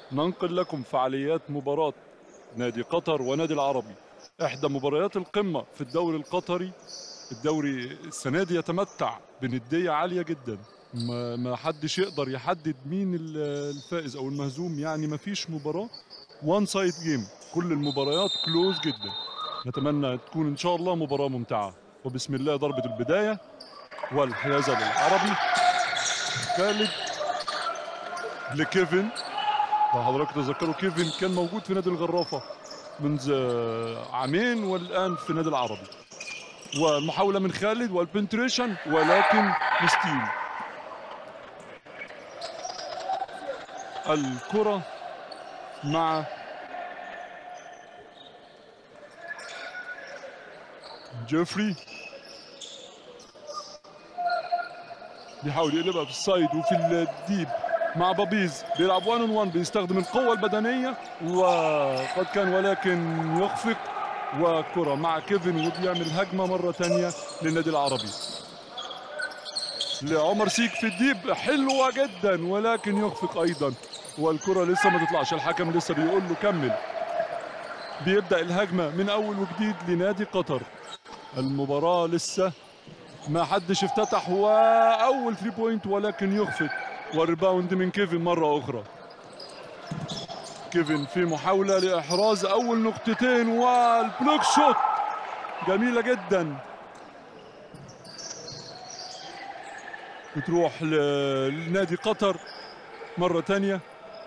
ننقل لكم فعاليات مباراة نادي قطر ونادي العربي إحدى مباريات القمة في الدوري القطري الدوري السنة دي يتمتع بندية عالية جدا ما, ما حدش يقدر يحدد مين ال- الفائز أو المهزوم يعني ما فيش مباراة وان سايد جيم كل المباريات كلوز جدا نتمنى تكون إن شاء الله مباراة ممتعة وبسم الله ضربة البداية والحيازة للعربي خالد لكيفن لو حضراتكم تتذكروا كيفن كان موجود في نادي الغرافة منذ عامين والآن في نادي العربي والمحاولة من خالد والبنتريشن ولكن ستيل الكرة مع جيفري بيحاول يقلبها في السايد وفي الديب مع بابيز بيلعب 1 اون 1 بيستخدم القوة البدنية وقد كان ولكن يخفق وكرة مع كيفن وبيعمل هجمة مرة تانية للنادي العربي لعمر سيك في الديب حلوة جدا ولكن يخفق أيضا والكرة لسه ما تطلعش الحكم لسه بيقول له كمل بيبدأ الهجمة من أول وجديد لنادي قطر المباراة لسه ما حدش افتتح وأول 3 بوينت ولكن يخفق والريباوند من كيفن مرة أخرى كيفن في محاولة لإحراز أول نقطتين والبلوك شوت جميلة جدا بتروح ل- لنادي قطر مرة تانية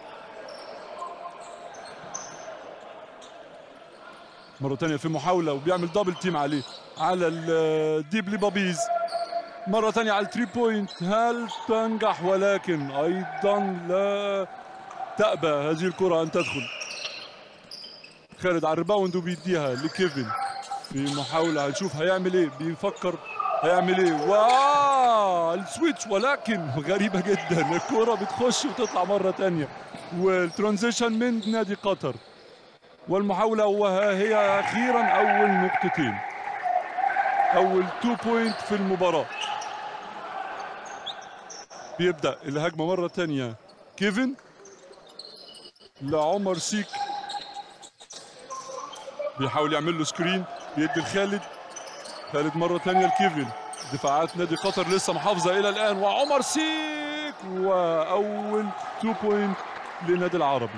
مرة تانية في محاولة وبيعمل دبل تيم عليه على الديب لبابيز مرة تانية على التري بوينت هل تنجح ولكن أيضا لا تأبى هذه الكرة أن تدخل خالد على الريباوند وبيديها لكيفن في محاولة هنشوف هيعمل ايه بيفكر هيعمل ايه واو السويتش ولكن غريبة جدا الكرة بتخش وتطلع مرة تانية والترانزيشن من نادي قطر والمحاولة وها هي أخيرا أول نقطتين أول تو بوينت في المباراة بيبدأ الهجمة مرة تانية كيفن لعمر سيك بيحاول يعمل له سكرين بيدي لخالد خالد مرة تانية لكيفن دفاعات نادي قطر لسه محافظة إلى الآن وعمر سيك وأول تو بوينت للنادي العربي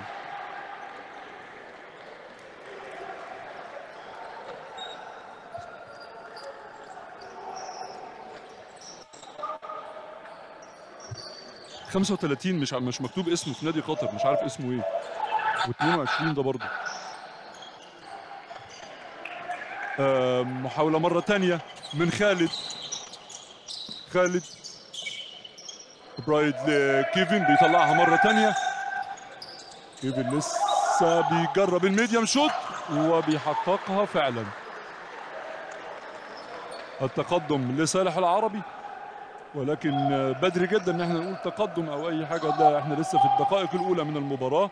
خمسة وتلاتين مش مش مكتوب اسمه في نادي قطر مش عارف اسمه ايه و22 ده برضه آه، محاولة مرة تانية من خالد خالد برايد لكيفن بيطلعها مرة تانية كيفن لسه بيجرب الميديم شوت وبيحققها فعلا التقدم لصالح العربي ولكن بدري جدا ان احنا نقول تقدم او اي حاجه ده احنا لسه في الدقائق الاولى من المباراه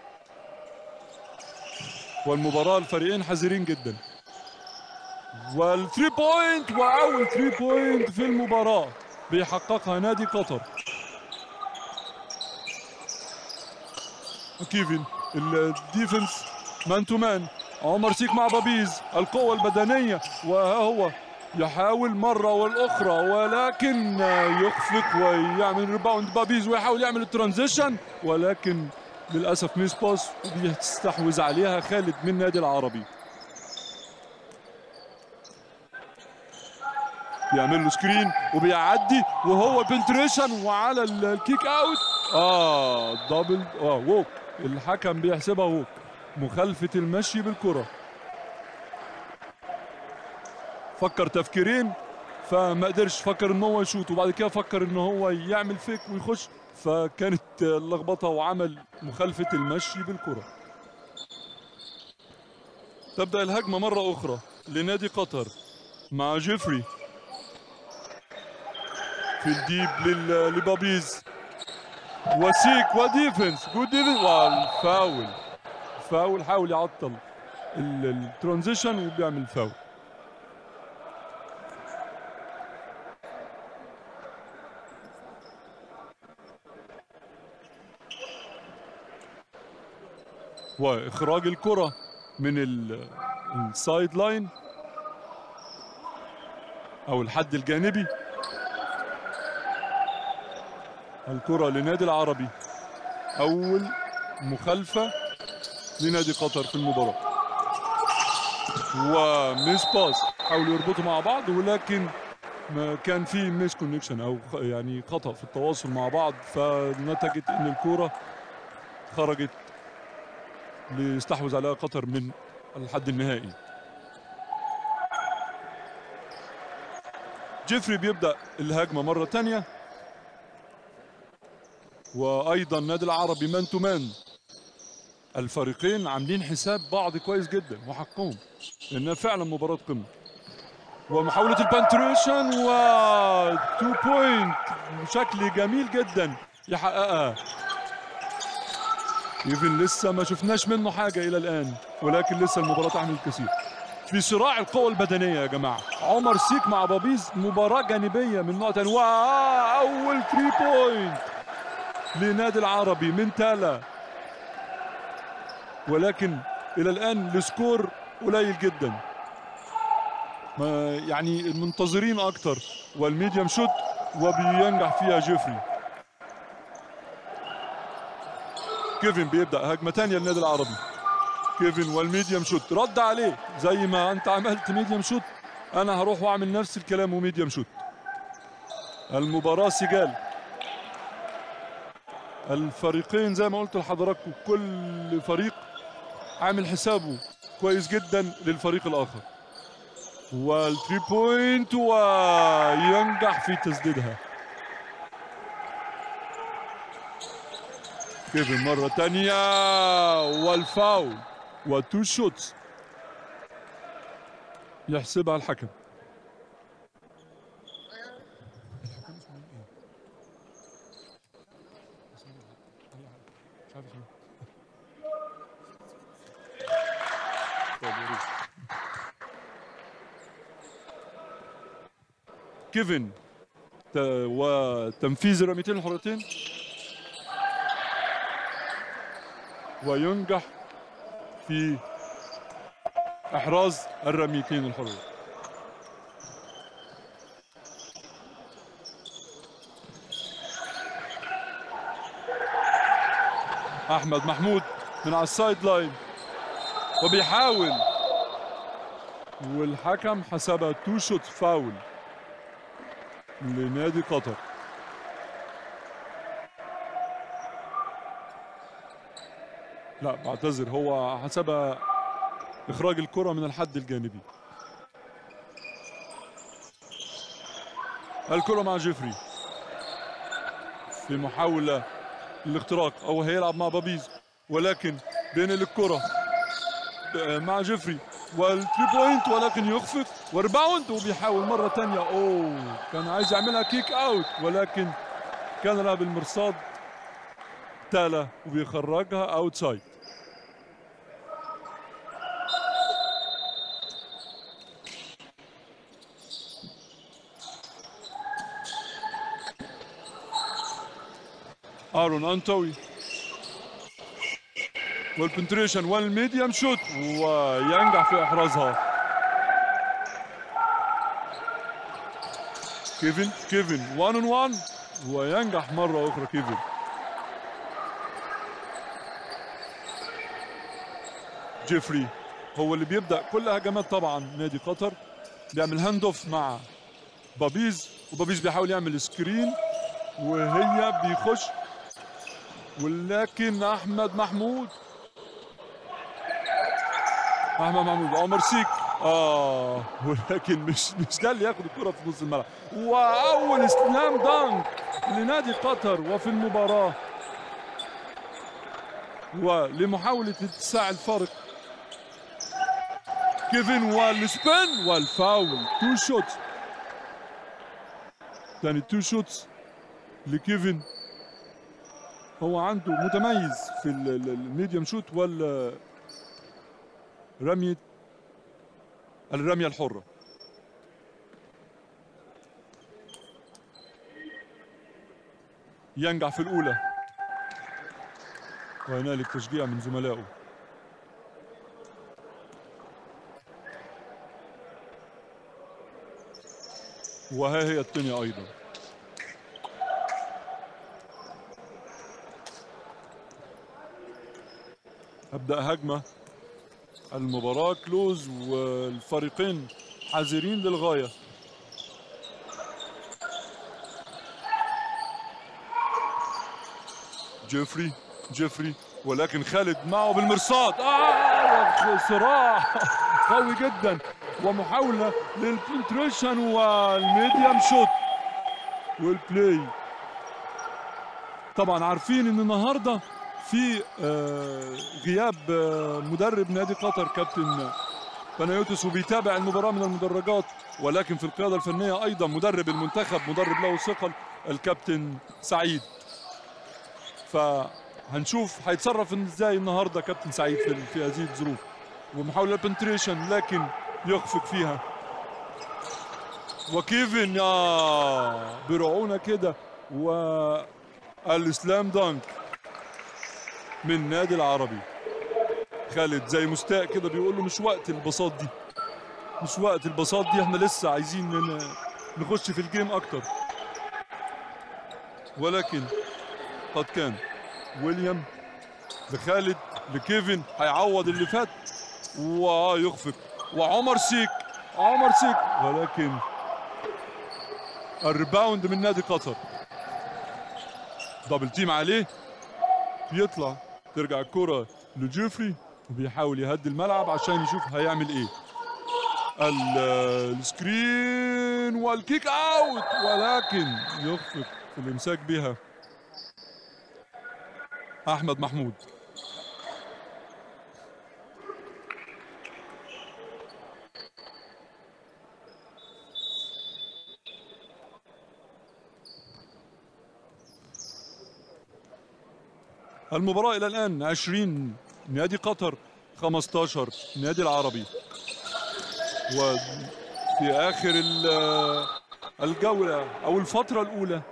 والمباراه الفريقين حذرين جدا والثري بوينت واول ثري بوينت في المباراه بيحققها نادي قطر كيفن الديفنس مان تو مان عمر سيك مع بابيز القوة البدنية وها هو يحاول مرة والأخرى ولكن يخفق ويعمل ريباوند بابيز ويحاول يعمل الترانزيشن ولكن للأسف ميس باس وبيستحوذ عليها خالد من نادي العربي بيعمل له سكرين وبيعدي وهو بنتريشن وعلى ال- الكيك اوت اه دبل اه ووك الحكم بيحسبها ووك مخالفة المشي بالكرة فكر تفكيرين فما قدرش فكر ان هو يشوط وبعد كده فكر ان هو يعمل فيك ويخش فكانت اللخبطه وعمل مخالفه المشي بالكره تبدا الهجمه مره اخرى لنادي قطر مع جيفري في الديب لل- لبابيز وسيك وديفنس جود ديفنس والفاول فاول حاول يعطل ال- الترانزيشن وبيعمل فاول واخراج الكره من ال- السايد لاين او الحد الجانبي الكره لنادي العربي اول مخالفه لنادي قطر في المباراه وميس باس حاولوا يربطوا مع بعض ولكن ما كان في ميس كونكشن او خ- يعني خطا في التواصل مع بعض فنتجت ان الكوره خرجت ليستحوذ عليها قطر من الحد النهائي جيفري بيبدا الهجمه مره تانية وايضا النادي العربي مان تو مان الفريقين عاملين حساب بعض كويس جدا وحقهم لانها فعلا مباراه قمه ومحاولة البنتريشن و 2 بوينت بشكل جميل جدا يحققها ايفن لسه ما شفناش منه حاجة إلى الآن ولكن لسه المباراة تحمل الكثير في صراع القوة البدنية يا جماعة عمر سيك مع بابيز مباراة جانبية من نوع تاني وأول 3 بوينت لنادي العربي من تالا ولكن إلى الآن السكور قليل جدا ما يعني المنتظرين اكتر والميديم شوت وبينجح فيها جيفري كيفن بيبدا هجمه ثانيه للنادي العربي كيفن والميديم شوت رد عليه زي ما انت عملت ميديم شوت انا هروح واعمل نفس الكلام وميديم شوت المباراه سجال الفريقين زي ما قلت لحضراتكم كل فريق عامل حسابه كويس جدا للفريق الاخر والثري بوينت وينجح في تسديدها كيفن مرة تانية والفاول وتو شوتس يحسبها الحكم كيفن ت- وتنفيذ الرميتين الحرتين وينجح في احراز الرميتين الحرتين احمد محمود من على السايد لاين وبيحاول والحكم حسبها تو شوت فاول لنادي قطر لا بعتذر هو حسبها اخراج الكره من الحد الجانبي الكره مع جيفري في محاوله للاختراق او هيلعب مع بابيز ولكن بينقل الكره مع جيفري والتري بوينت ولكن يخفق وريباوند وبيحاول مره تانية اوه كان عايز يعملها كيك اوت ولكن كان لها بالمرصاد تالا وبيخرجها اوتسايد ارون انتوي والبنتريشن والميديم شوت وينجح في احرازها كيفن كيفن 1 اون 1 وينجح مره اخرى كيفن جيفري هو اللي بيبدا كل هجمات طبعا نادي قطر بيعمل هاند اوف مع بابيز وبابيز بيحاول يعمل سكرين وهي بيخش ولكن احمد محمود احمد محمود عمر سيك اه ولكن مش مش ده اللي ياخد الكره في نص الملعب واول سلام دانك لنادي قطر وفي المباراه ولمحاوله اتساع الفارق كيفن والسبين والفاول تو شوت ثاني تو شوتس لكيفن هو عنده متميز في ال- ال- الميديم شوت ولا رمية الرمية الحرة ينجح في الأولى وهنالك تشجيع من زملائه وها هي الثانية أيضا أبدأ هجمة المباراة كلوز والفريقين حذرين للغاية جيفري جيفري ولكن خالد معه بالمرصاد آه صراع قوي جدا ومحاولة للبنتريشن والميديم شوت والبلاي طبعا عارفين ان النهارده في آه، غياب آه، مدرب نادي قطر كابتن بنايوتس وبيتابع المباراة من المدرجات ولكن في القيادة الفنية أيضا مدرب المنتخب مدرب له ثقل الكابتن سعيد فهنشوف هيتصرف ازاي النهارده كابتن سعيد في, في هذه الظروف ومحاولة بنتريشن لكن يخفق فيها وكيفن يا برعونة كده والإسلام دانك من نادي العربي خالد زي مستاء كده بيقول له مش وقت البساط دي مش وقت البساط دي احنا لسه عايزين ن- نخش في الجيم اكتر ولكن قد كان ويليام لخالد لكيفن هيعوض اللي فات ويخفق وعمر سيك عمر سيك ولكن الريباوند من نادي قطر دبل تيم عليه بيطلع ترجع الكرة لجيفري وبيحاول يهدي الملعب عشان يشوف هيعمل ايه ال- السكرين والكيك اوت ولكن يخفق في الامساك بها احمد محمود المباراة إلى الآن 20 نادي قطر 15 نادي العربي وفي آخر ال- الجولة أو الفترة الأولى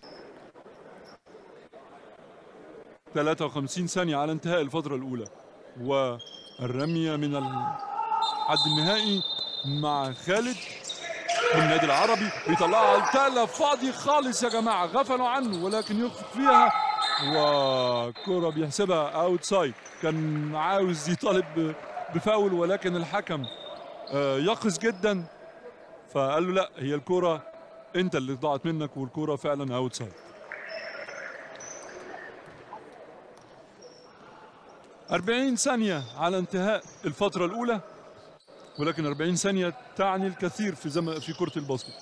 53 ثانية على انتهاء الفترة الأولى والرمية من الحد النهائي مع خالد من النادي العربي بيطلعها التالة فاضي خالص يا جماعة غفلوا عنه ولكن يخفق فيها وكرة بيحسبها اوتسايد كان عاوز يطالب ب- بفاول ولكن الحكم آه، يقظ جدا فقال له لا هي الكرة انت اللي ضاعت منك والكرة فعلا اوتسايد أربعين ثانية على انتهاء الفترة الأولى ولكن 40 ثانية تعني الكثير في زمن في كرة الباسكت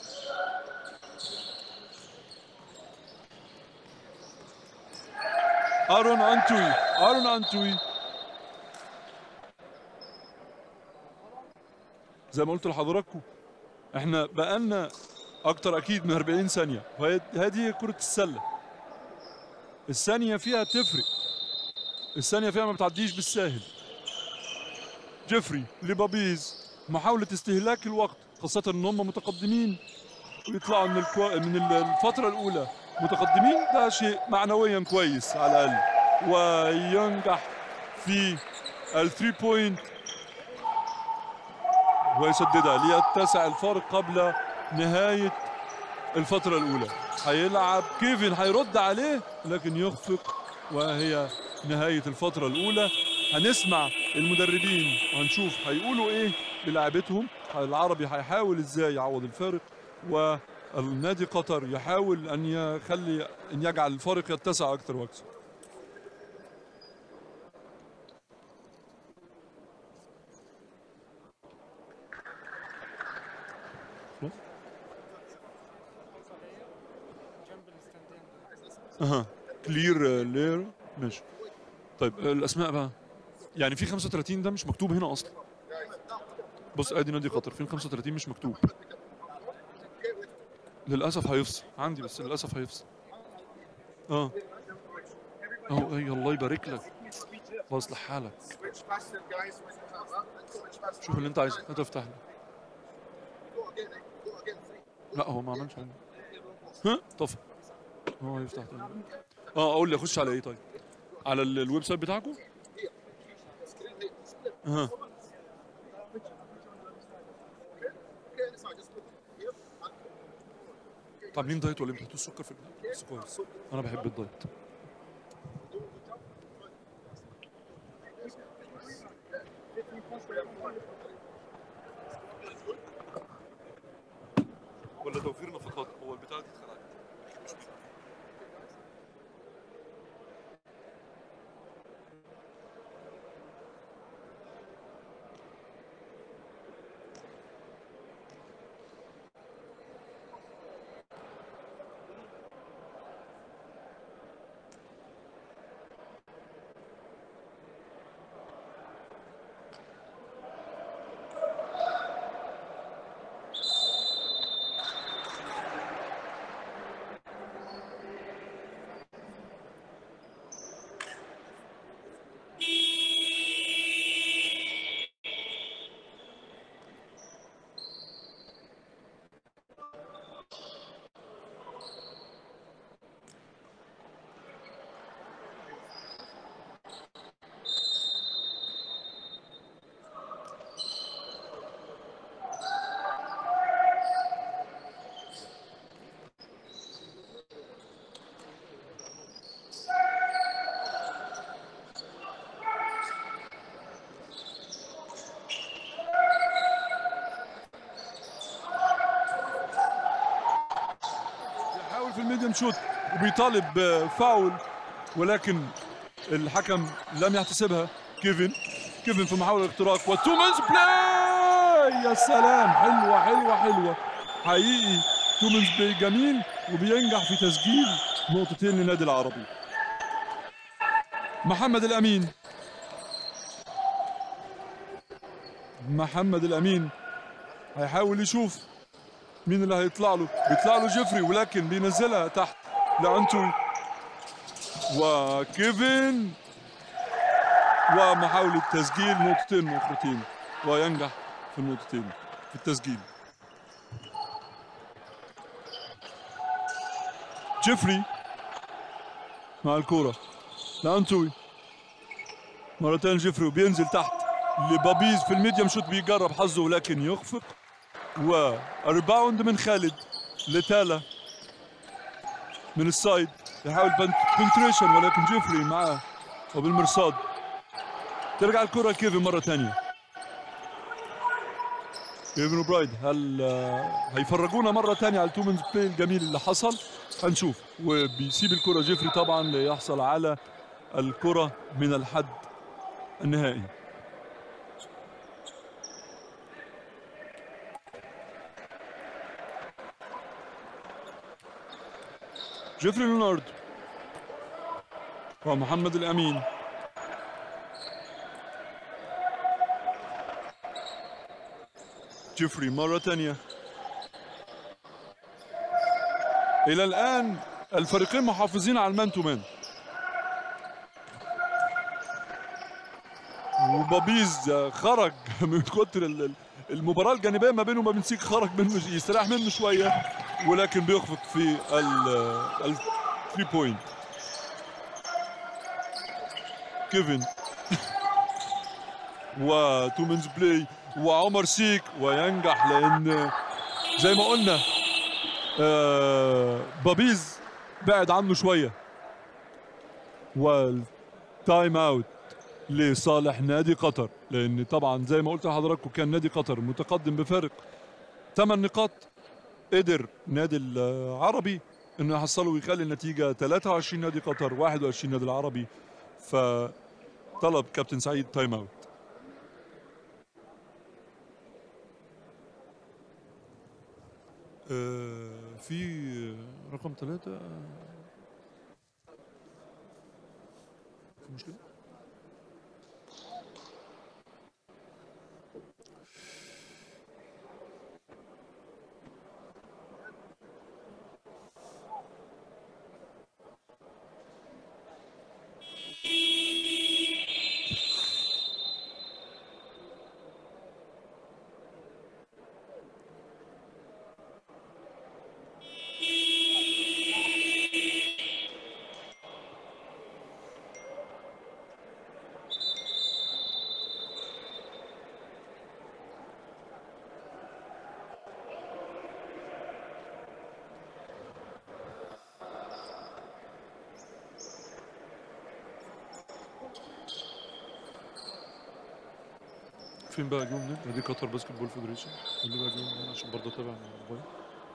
ارون انتوي ارون انتوي زي ما قلت لحضراتكم احنا بقالنا اكتر اكيد من 40 ثانيه وهي هذه كره السله الثانيه فيها تفرق الثانيه فيها ما بتعديش بالساهل جيفري لبابيز محاوله استهلاك الوقت خاصه ان هم متقدمين ويطلعوا من الكو... من الفتره الاولى متقدمين ده شيء معنويا كويس على الاقل وينجح في الثري بوينت ويسددها ليتسع الفارق قبل نهايه الفتره الاولى هيلعب كيفن هيرد عليه لكن يخفق وهي نهايه الفتره الاولى هنسمع المدربين وهنشوف هيقولوا ايه للاعبتهم العربي هيحاول ازاي يعوض الفارق والنادي قطر يحاول ان يخلي ان يجعل الفارق يتسع اكثر واكثر اها كلير لير ماشي طيب آه، الاسماء بقى يعني في 35 ده مش مكتوب هنا اصلا بص ادي نادي قطر فين 35 مش مكتوب للاسف هيفصل عندي بس للاسف هيفصل اه اهو اي الله يبارك لك الله يصلح حالك Switch faster, guys. Switch faster. Switch faster. شوف اللي انت عايزه انت افتح لي Go again. eh? Go again. Three. لا هو ما عملش حاجه ها طفى هو يفتح تاني اه اقول لي اخش على ايه طيب على ال- الويب سايت بتاعكم Screen here. Split. اها Okay, inside. Just look. Here. انتوا عاملين دايت ولا بتحطوا السكر في البتاع؟ بس كويس انا بحب الدايت ولا توفير نفقات هو البتاع دي اتخلعت بيحاول في الميديم شوت وبيطالب آه، فاول ولكن الحكم لم يحتسبها كيفن كيفن في محاولة اختراق وتو مانز بلاي يا سلام حلوة حلوة حلوة حقيقي تو مانز بلاي جميل وبينجح في تسجيل نقطتين للنادي العربي محمد الأمين محمد الأمين هيحاول يشوف مين اللي هيطلع له بيطلع له جيفري ولكن بينزلها تحت لانتوي وكيفن ومحاولة تسجيل نقطتين أخرتين وينجح في النقطتين في التسجيل جيفري مع الكورة لانتوي مرة تانية جيفري وبينزل تحت لبابيز في الميديم شوت بيجرب حظه ولكن يخفق وريباوند من خالد لتالا من السايد يحاول بنتريشن ولكن جيفري معاه وبالمرصاد ترجع الكرة لكيفن مرة ثانية كيفن وبرايد هل آه، هيفرجونا مرة ثانية على التومنز بلاي الجميل اللي حصل هنشوف وبيسيب الكرة جيفري طبعا ليحصل على الكرة من الحد النهائي جيفري ليونارد ومحمد الأمين جيفري مرة ثانية إلى الآن الفريقين محافظين على المان تو مان وبابيز خرج من كتر ال- ال- المباراة الجانبية ما بينه وما بين سيك خرج منه يستريح منه شوية ولكن بيخفق في ال 3 بوينت كيفن وتومنز بلاي وعمر سيك وينجح لان زي ما قلنا آه، بابيز بعد عنه شويه والتايم اوت لصالح نادي قطر لان طبعا زي ما قلت لحضراتكم كان نادي قطر متقدم بفارق 8 نقاط قدر نادي العربي انه يحصلوا ويخلي النتيجه 23 نادي قطر 21 نادي العربي فطلب كابتن سعيد تايم اوت آه، في رقم ثلاثة في مشكلة؟ فين بقى اليوم ده؟ نادي قطر باسكت بول فيدريشن اللي بقى اليوم ده عشان برضه اتابع من الموبايل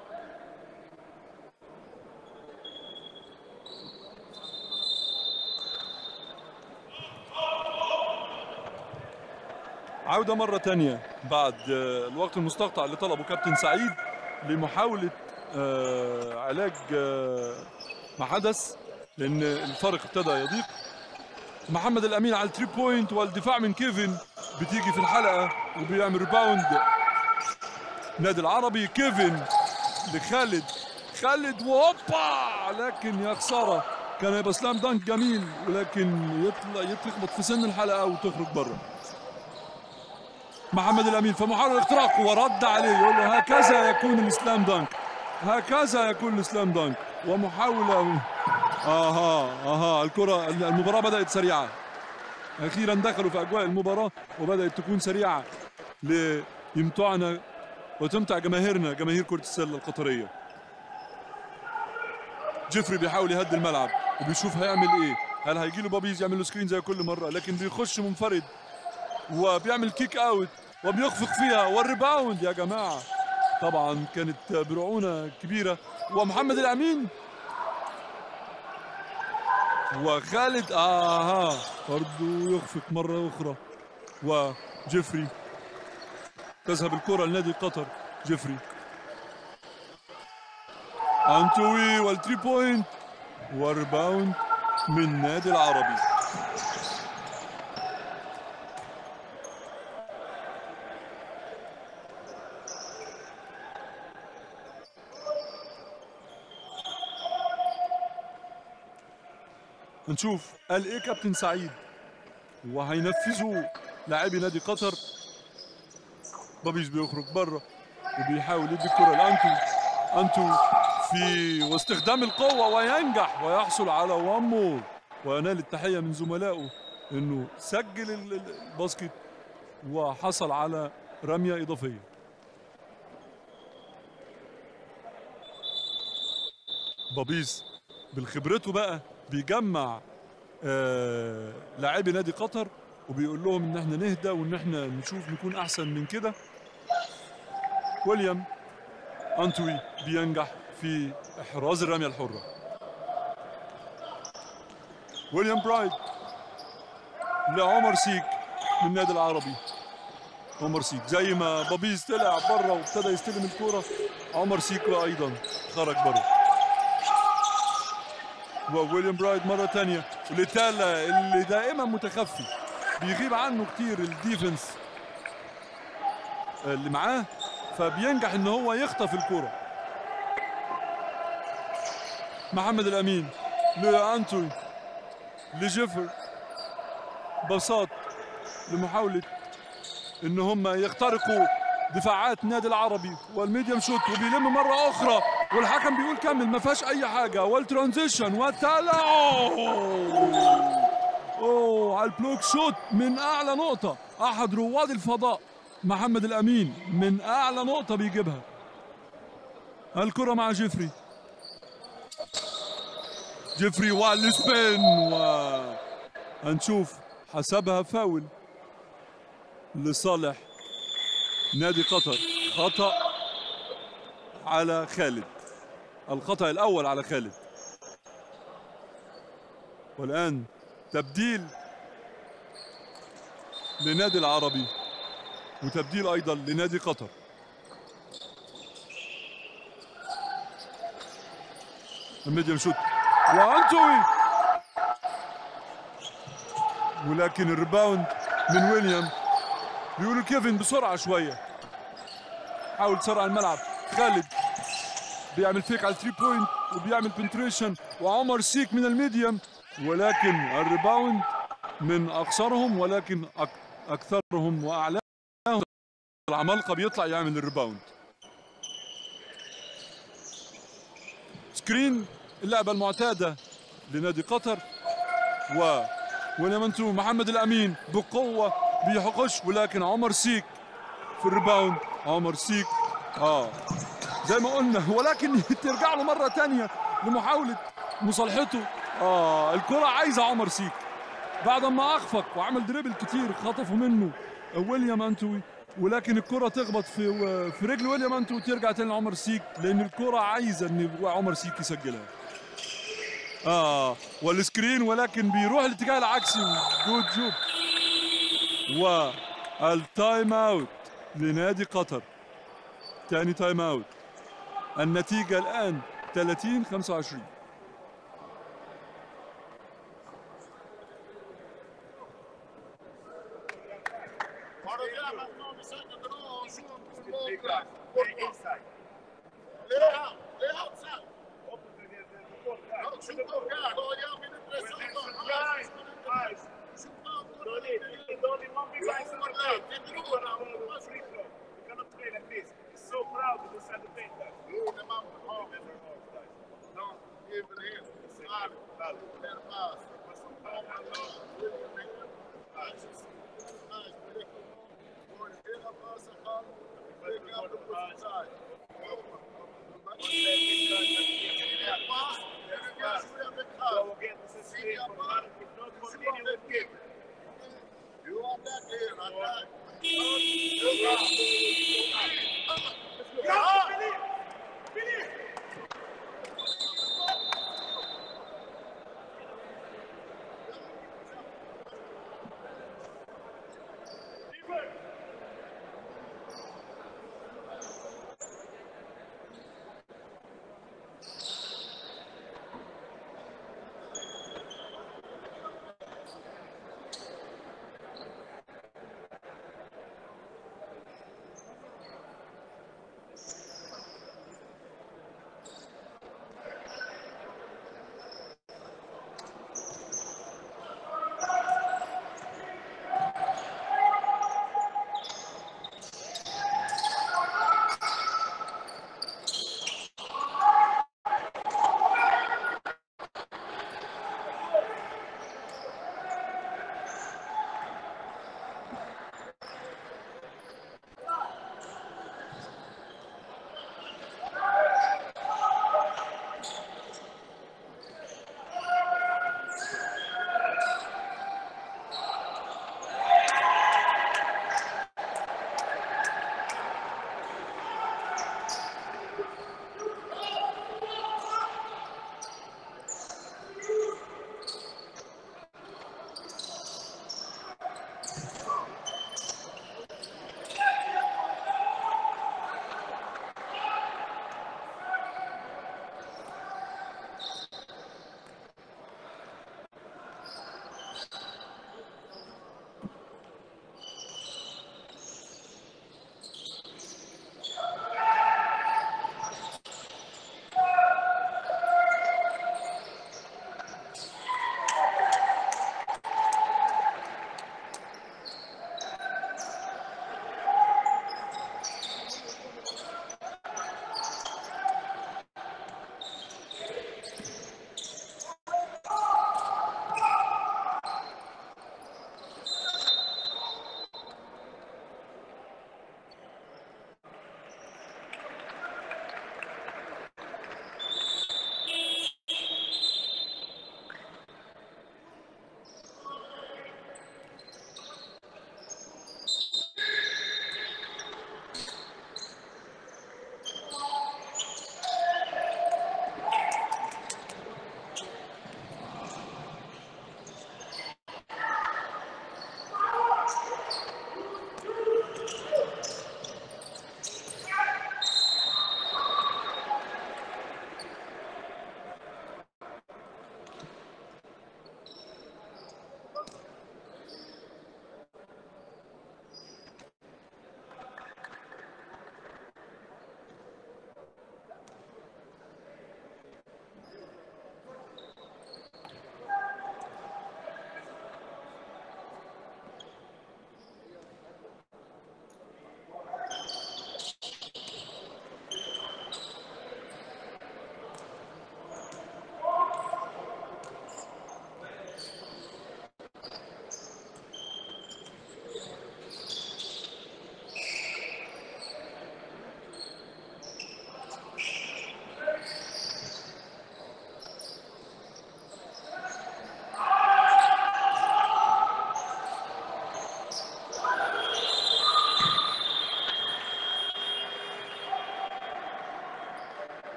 عودة مرة تانية بعد آه، الوقت المستقطع اللي طلبه كابتن سعيد لمحاولة آه، علاج آه، ما حدث لأن الفرق ابتدى يضيق محمد الأمين على التري بوينت والدفاع من كيفن بتيجي في الحلقة وبيعمل ريباوند نادي العربي كيفن لخالد خالد وهوبا لكن يا خسارة كان يبقى سلام دانك جميل ولكن يطلع يتلخبط في سن الحلقة وتخرج بره محمد الامين فمحاولة اختراق ورد عليه يقول له هكذا يكون الاسلام دانك هكذا يكون الاسلام دانك ومحاولة اها اها الكرة المباراة بدأت سريعة اخيرا دخلوا في اجواء المباراة وبدأت تكون سريعة ليمتعنا وتمتع جماهيرنا جماهير كرة السلة القطرية جيفري بيحاول يهدي الملعب وبيشوف هيعمل ايه هل هيجي له بابيز يعمل له سكرين زي كل مرة لكن بيخش منفرد وبيعمل كيك اوت وبيخفق فيها والريباوند يا جماعه طبعا كانت برعونه كبيره ومحمد الامين وخالد اها برضه يخفق مره اخرى وجيفري تذهب الكره لنادي قطر جيفري انتوي والتري بوينت والريباوند من نادي العربي نشوف قال ايه كابتن سعيد وهينفذوا لاعبي نادي قطر بابيش بيخرج بره وبيحاول يدي الكره لانتو انتو في واستخدام القوه وينجح ويحصل على وان مور وينال التحيه من زملائه انه سجل ال- ال- الباسكت وحصل على رميه اضافيه بابيس بالخبرته بقى بيجمع آه لاعبي نادي قطر وبيقول لهم ان احنا نهدى وان احنا نشوف نكون احسن من كده ويليام انتوي بينجح في احراز الرميه الحره ويليام برايد لعمر سيك من النادي العربي عمر سيك زي ما بابيز طلع بره وابتدى يستلم الكوره عمر سيك ايضا خرج بره وويليام برايد مرة تانية لتالا اللي دائما متخفي بيغيب عنه كتير الديفنس اللي معاه فبينجح ان هو يخطف الكرة محمد الامين لانتوي لجيفر بساط لمحاولة ان هم يخترقوا دفاعات النادي العربي والميديم شوت وبيلم مرة أخرى والحكم بيقول كمل ما فيهاش أي حاجة والترانزيشن والتالا أوه أوه على البلوك شوت من أعلى نقطة أحد رواد الفضاء محمد الأمين من أعلى نقطة بيجيبها الكرة مع جيفري جيفري والسبين و هنشوف حسبها فاول لصالح نادي قطر خطأ على خالد الخطأ الأول على خالد والآن تبديل لنادي العربي وتبديل أيضا لنادي قطر الميديم شوت وأنتوي ولكن الريباوند من ويليام بيقولوا كيفن بسرعة شوية حاول تسرع الملعب خالد بيعمل فيك على الثري بوينت وبيعمل بنتريشن وعمر سيك من الميديم ولكن الريباوند من اقصرهم ولكن أك اكثرهم واعلاهم العمالقه بيطلع يعمل الريباوند سكرين اللعبه المعتاده لنادي قطر و ونمنتو محمد الامين بقوه بيحقش ولكن عمر سيك في الريباوند عمر سيك اه زي ما قلنا ولكن ترجع له مره تانية لمحاوله مصالحته اه الكره عايزه عمر سيك بعد ما اخفق وعمل دريبل كتير خطفوا منه ويليام انتوي ولكن الكرة تخبط في في رجل ويليام انتوي وترجع تاني لعمر سيك لان الكرة عايزة ان عمر سيك يسجلها اه والسكرين ولكن بيروح الاتجاه العكسي جود جوب والتايم اوت لنادي قطر تاني تايم اوت النتيجة الآن 30 25 Guarda ma no, mi sa che però su un po' inside. Lay out, lay outside. No, shoot the guy. Vogliamo in pressione. Guys, Shoot down. don't need, don't need one big guy in the play. Free throw. You cannot play like this. He's so proud to decide to paint that. Oh, the man. Oh, no, even here. Sorry. Little pass. Oh, my Lord. Really, man. Nice. Nice. Really cool. Going to hit up us and all. Big up the push side. Yeah, pass. Every pass. Every pass. Go again. This is straight from Malik. If not, continue with kick. You want that here, right there.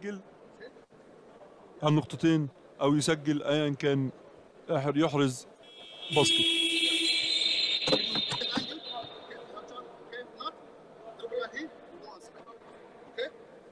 يسجل النقطتين او يسجل ايا كان يحر- يحرز باسكت Okay, not. Dribble like he. Go on, spin up. Okay?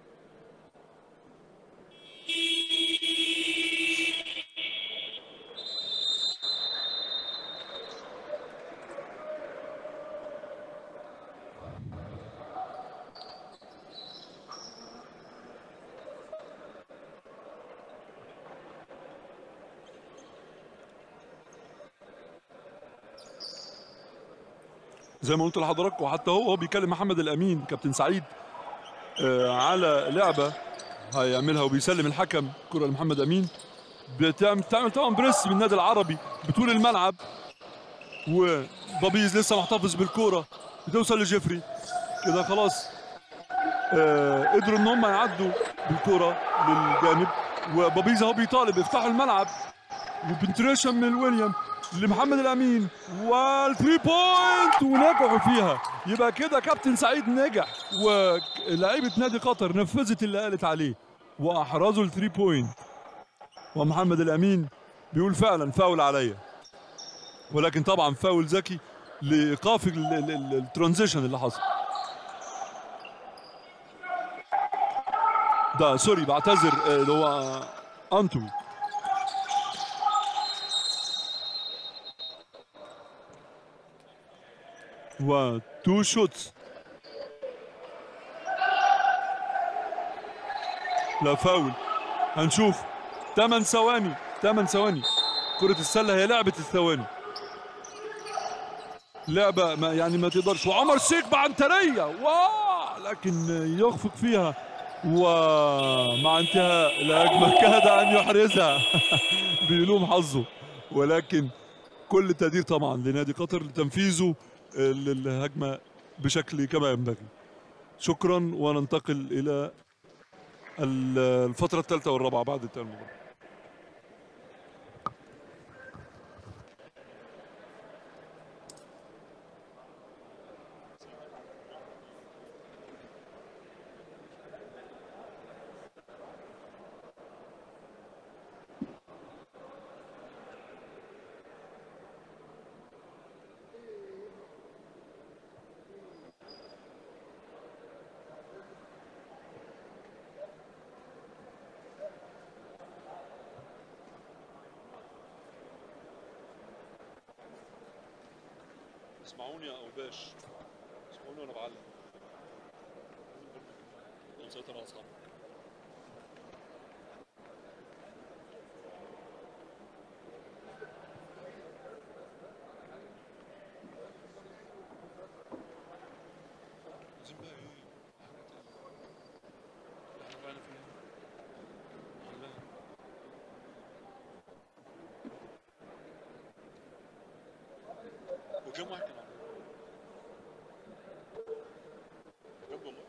زي ما قلت لحضراتكم حتى هو هو بيكلم محمد الامين كابتن سعيد آه، على لعبه هيعملها وبيسلم الحكم كره لمحمد امين بتعمل تعمل طبعا بريس من النادي العربي بطول الملعب وبابيز لسه محتفظ بالكوره بتوصل لجيفري كده خلاص آه، قدروا ان هم يعدوا بالكوره للجانب وبابيز اهو بيطالب يفتحوا الملعب وبنتريشن من ويليام لمحمد الامين والثري بوينت ونجحوا فيها يبقى كده كابتن سعيد نجح ولاعيبه نادي قطر نفذت اللي قالت عليه واحرزوا الثري بوينت ومحمد الامين بيقول فعلا فاول عليا ولكن طبعا فاول ذكي لايقاف ال- ال- ال- الترانزيشن اللي حصل ده سوري بعتذر آه، اللي هو انتوي وتو شوتس لا فاول هنشوف 8 ثواني 8 ثواني كرة السلة هي لعبة الثواني لعبة ما يعني ما تقدرش وعمر شيك بعنترية واو لكن يخفق فيها ومع انتهاء الهجمة كاد أن يحرزها بيلوم حظه ولكن كل التقدير طبعا لنادي قطر لتنفيذه للهجمة بشكل كما ينبغي شكرا وننتقل إلى ال- الفترة الثالثة والرابعة بعد انتهاء المباراة اسمعوني يا أوباش اسمعوني وأنا بعلم مسيطر على أصحابي عايزين بقى إيه؟ حاجة تانية. إحنا بقينا فين؟ علام. وكم واحد كان عندنا؟ بجد والله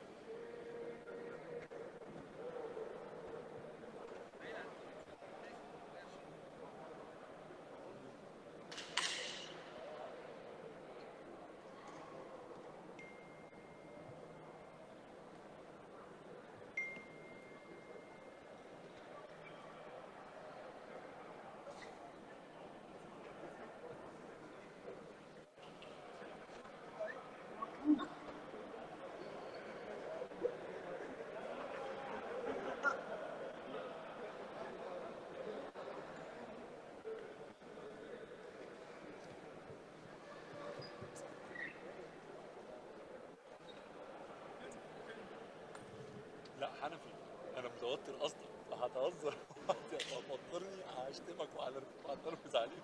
لا حنفي انا متوتر اصلا فهتهزر هتوترني هشتمك وهتنرفز عليك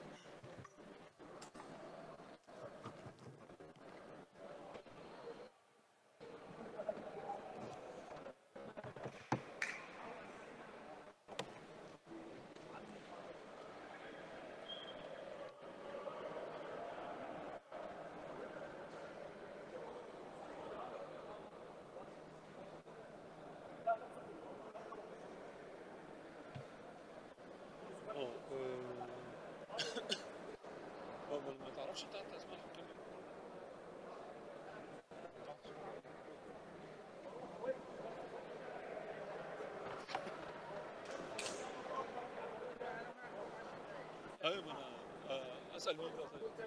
اه آه. اه ما ما تعرفش بتاعت اسماء الحكام ما تعرفش. اسال مين ده طيب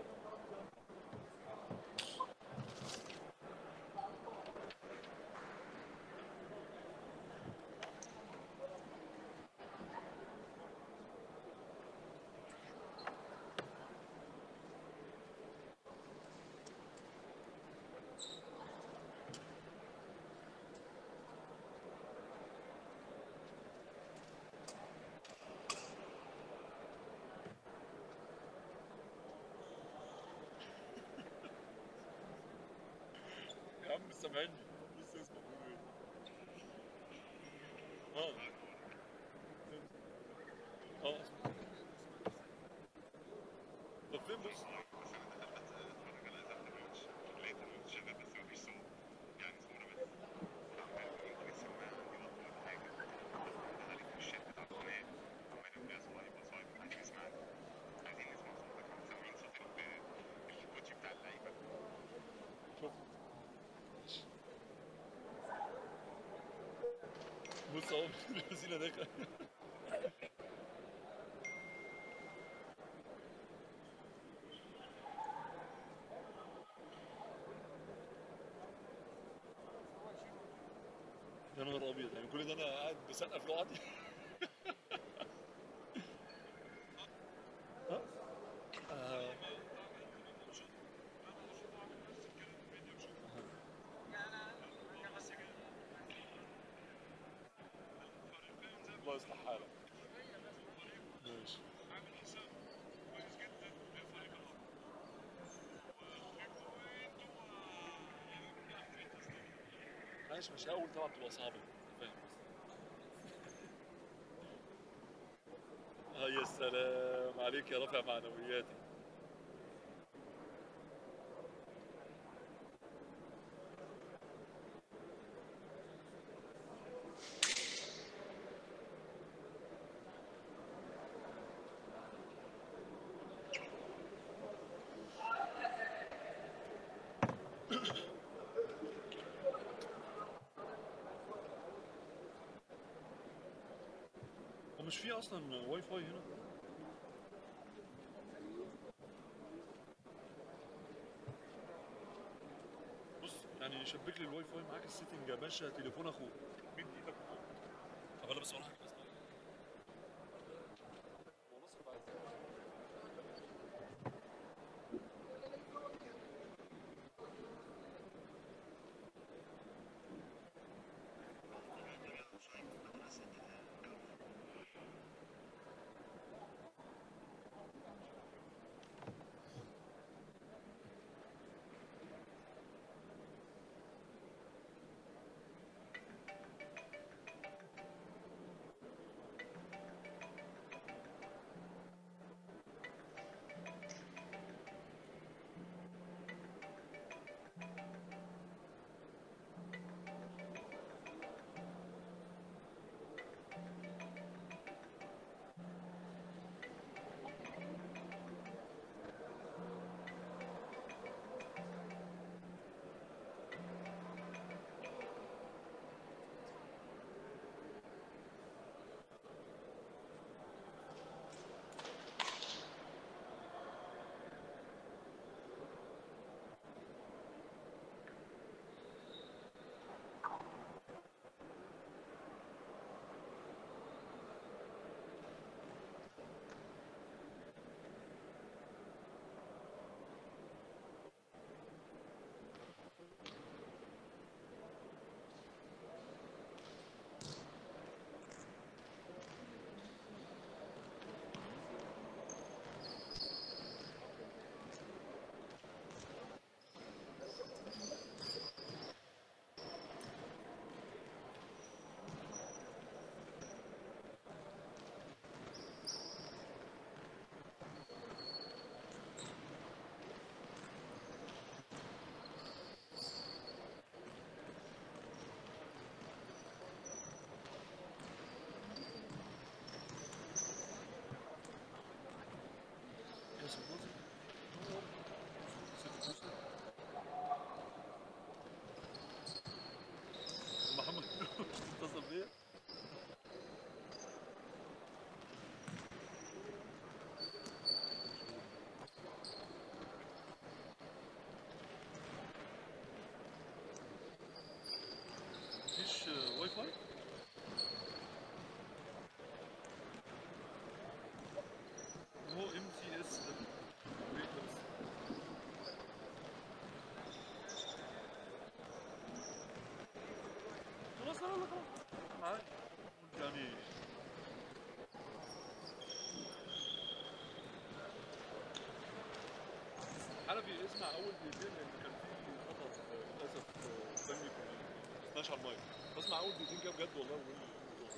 يا عم سامعني لسه اسمه بيقول ايه اه اه طب فين بس شوف بص اهو الوسيله داخل يا نهار ابيض يعني كل ده انا قاعد بسقف لوحدي ها؟ آه. الله يصلح حالك ماشي ماشي مش اول طبعا بتبقى صعبه فاهم اه يا سلام عليك يا رافع معنوياتي هو مش في اصلا واي فاي هنا بص يعني شبك لي الواي فاي معاك السيتنج يا باشا تليفون اخوك مد ايدك طب انا بس وراك بس هو نصر بعد يعني حنفي اسمع اول دقيقتين لان كان في خطر آه، للاسف آه، فني في ال 12 على المايك بسمع اول دقيقتين كده بجد والله ومن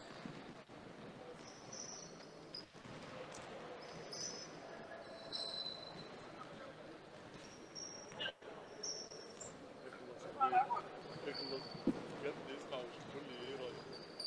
اخلص بجد اسمع وشوف لي ايه رايك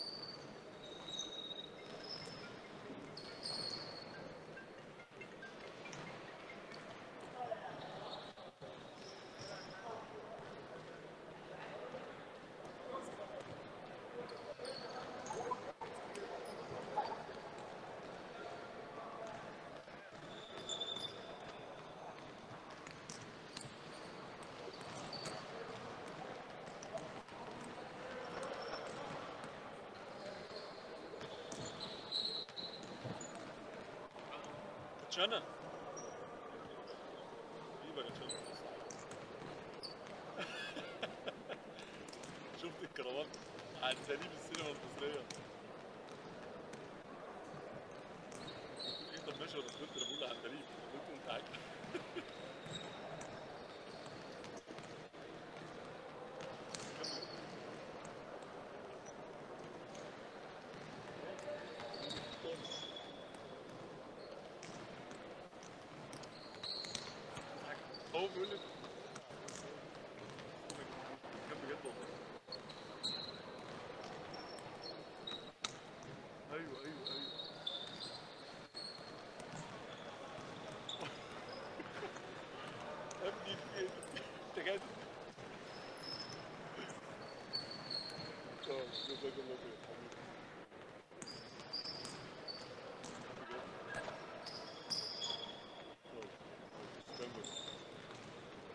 كنتش انا ايه بقى كنتش انا شفت الكروان عداني بالسينما المصريه قلت له ايه طب ماشي ولا كنت انا بقول عندليب قلت له انت عاجبك هو بيقول لي كان بجد والله ايوه ايوه ايوه ابني في انت جاي اه جزاك الله خير حبيبي بجد. طيب، استنى.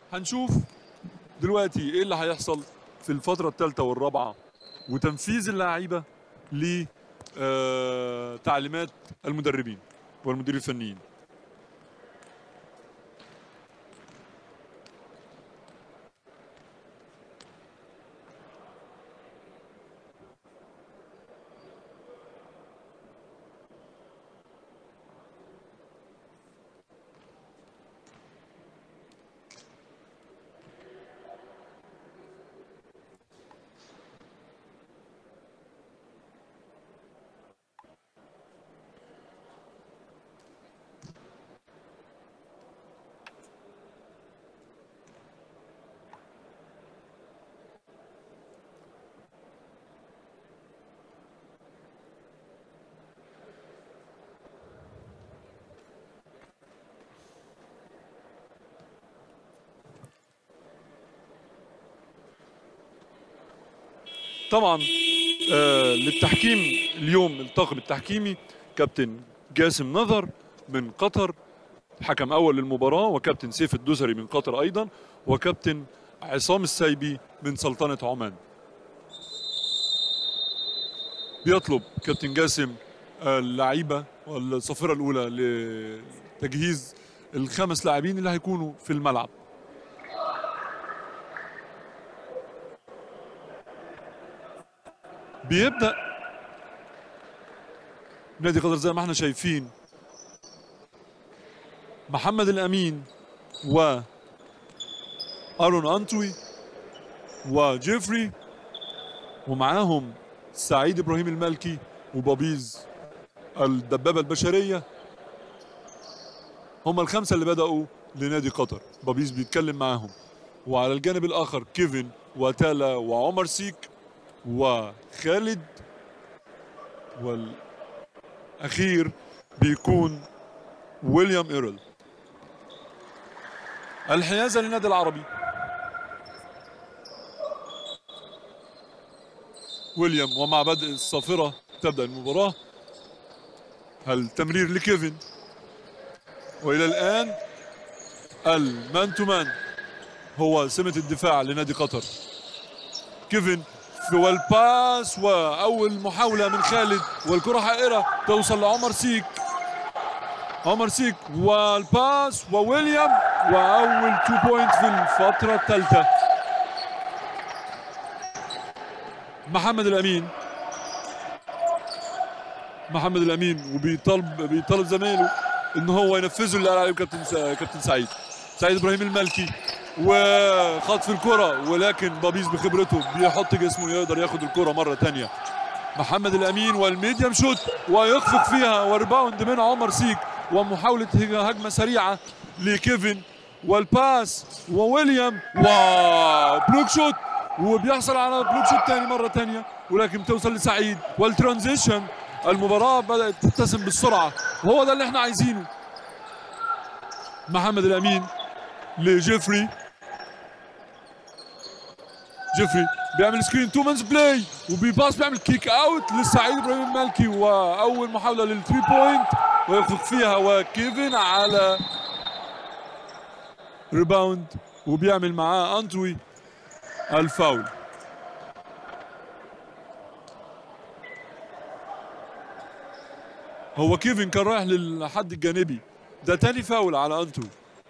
هنشوف دلوقتي ايه اللي هيحصل في الفتره الثالثه والرابعه وتنفيذ اللعيبه ل آه، تعليمات المدربين والمديرين الفنيين طبعا آه للتحكيم اليوم الطاقم التحكيمي كابتن جاسم نظر من قطر حكم اول للمباراه وكابتن سيف الدوسري من قطر ايضا وكابتن عصام السيبي من سلطنه عمان بيطلب كابتن جاسم اللعيبه والصافره الاولى لتجهيز الخمس لاعبين اللي هيكونوا في الملعب بيبدا نادي قطر زي ما احنا شايفين محمد الامين و ارون انتوي وجيفري ومعاهم سعيد ابراهيم المالكي وبابيز الدبابه البشريه هم الخمسه اللي بداوا لنادي قطر بابيز بيتكلم معاهم وعلى الجانب الاخر كيفن وتالا وعمر سيك وخالد والاخير بيكون ويليام ايرل الحيازه للنادي العربي ويليام ومع بدء الصافره تبدا المباراه التمرير لكيفن والى الان المان تو مان هو سمه الدفاع لنادي قطر كيفن في والباس واول محاوله من خالد والكره حائره توصل لعمر سيك عمر سيك والباس وويليام واول تو بوينت في الفتره الثالثه محمد الامين محمد الامين وبيطلب بيطلب زمايله ان هو ينفذوا اللي قال عليه كابتن سا- كابتن سعيد سعيد ابراهيم المالكي وخطف الكره ولكن بابيز بخبرته بيحط جسمه يقدر ياخد الكره مره تانية محمد الامين والميديم شوت ويخفق فيها وريباوند من عمر سيك ومحاوله هج- هجمه سريعه لكيفن والباس وويليام وبلوك شوت وبيحصل على بلوك شوت تاني مره تانية ولكن توصل لسعيد والترانزيشن المباراه بدات تتسم بالسرعه وهو ده اللي احنا عايزينه محمد الامين لجيفري جيفري بيعمل سكرين تو مانز بلاي وبيباس بيعمل كيك اوت لسعيد ابراهيم المالكي واول محاوله للثري بوينت ويخفق فيها وكيفن على ريباوند وبيعمل معاه انتوي الفاول هو كيفن كان رايح للحد الجانبي ده تاني فاول على انتو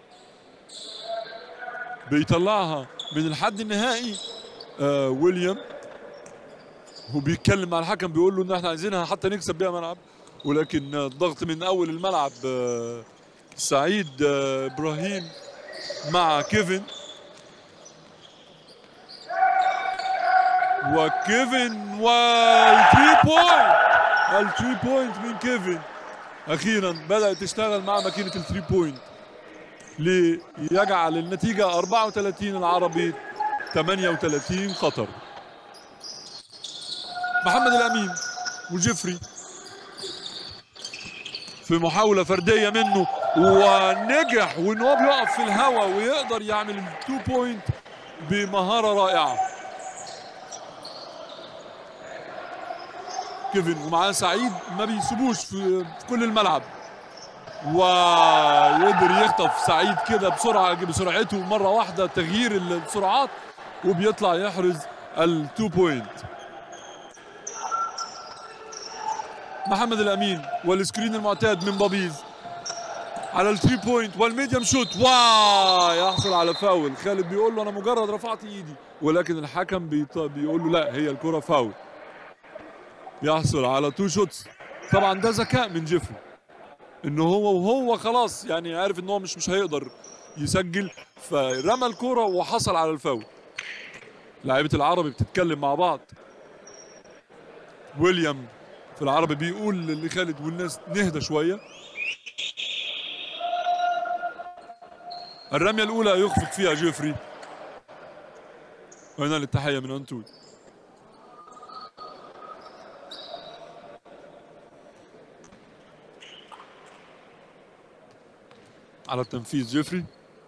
بيطلعها من الحد النهائي آه ويليام وبيتكلم مع الحكم بيقول له ان احنا عايزينها حتى نكسب بيها ملعب ولكن آه، الضغط من اول الملعب آه سعيد آه ابراهيم مع كيفن وكيفن والثري بوينت الثري بوينت من كيفن اخيرا بدات تشتغل مع ماكينه الثري بوينت ليجعل النتيجه 34 العربي 38 قطر محمد الامين وجيفري في محاوله فرديه منه ونجح وان هو بيقف في الهواء ويقدر يعمل التو بوينت بمهاره رائعه كيفن ومعاه سعيد ما بيسيبوش في, في كل الملعب ويقدر يخطف سعيد كده بسرعه بسرعته مره واحده تغيير السرعات وبيطلع يحرز التو بوينت محمد الامين والسكرين المعتاد من بابيز على الثري بوينت والميديم شوت واو يحصل على فاول خالد بيقول له انا مجرد رفعت ايدي ولكن الحكم بيط- بيقول له لا هي الكره فاول يحصل على تو شوتس طبعا ده ذكاء من جيفري ان هو وهو خلاص يعني عارف ان هو مش مش هيقدر يسجل فرمى الكرة وحصل على الفاول لعيبة العربي بتتكلم مع بعض ويليام في العربي بيقول لخالد والناس نهدى شوية الرمية الأولى يخفق فيها جيفري وهنا التحية من أنتون على التنفيذ جيفري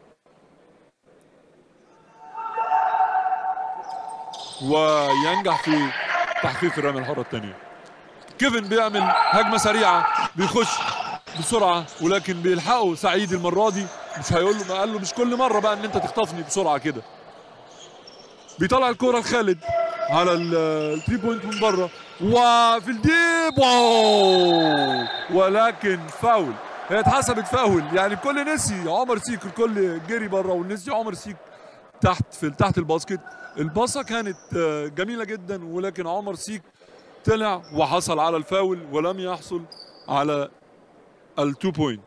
وينجح في تحقيق الرمية الحرة الثانية كيفن بيعمل هجمة سريعة بيخش بسرعة ولكن بيلحقه سعيد المرة دي مش هيقول له ما قال له مش كل مرة بقى ان انت تخطفني بسرعة كده بيطلع الكرة لخالد على الثري بوينت من بره وفي الديب واو ولكن فاول هي اتحسبت فاول يعني الكل نسي عمر سيك الكل جري بره ونسي عمر سيك تحت في تحت الباسكت الباصة كانت آه، جميلة جدا ولكن عمر سيك طلع وحصل على الفاول ولم يحصل على التو بوينت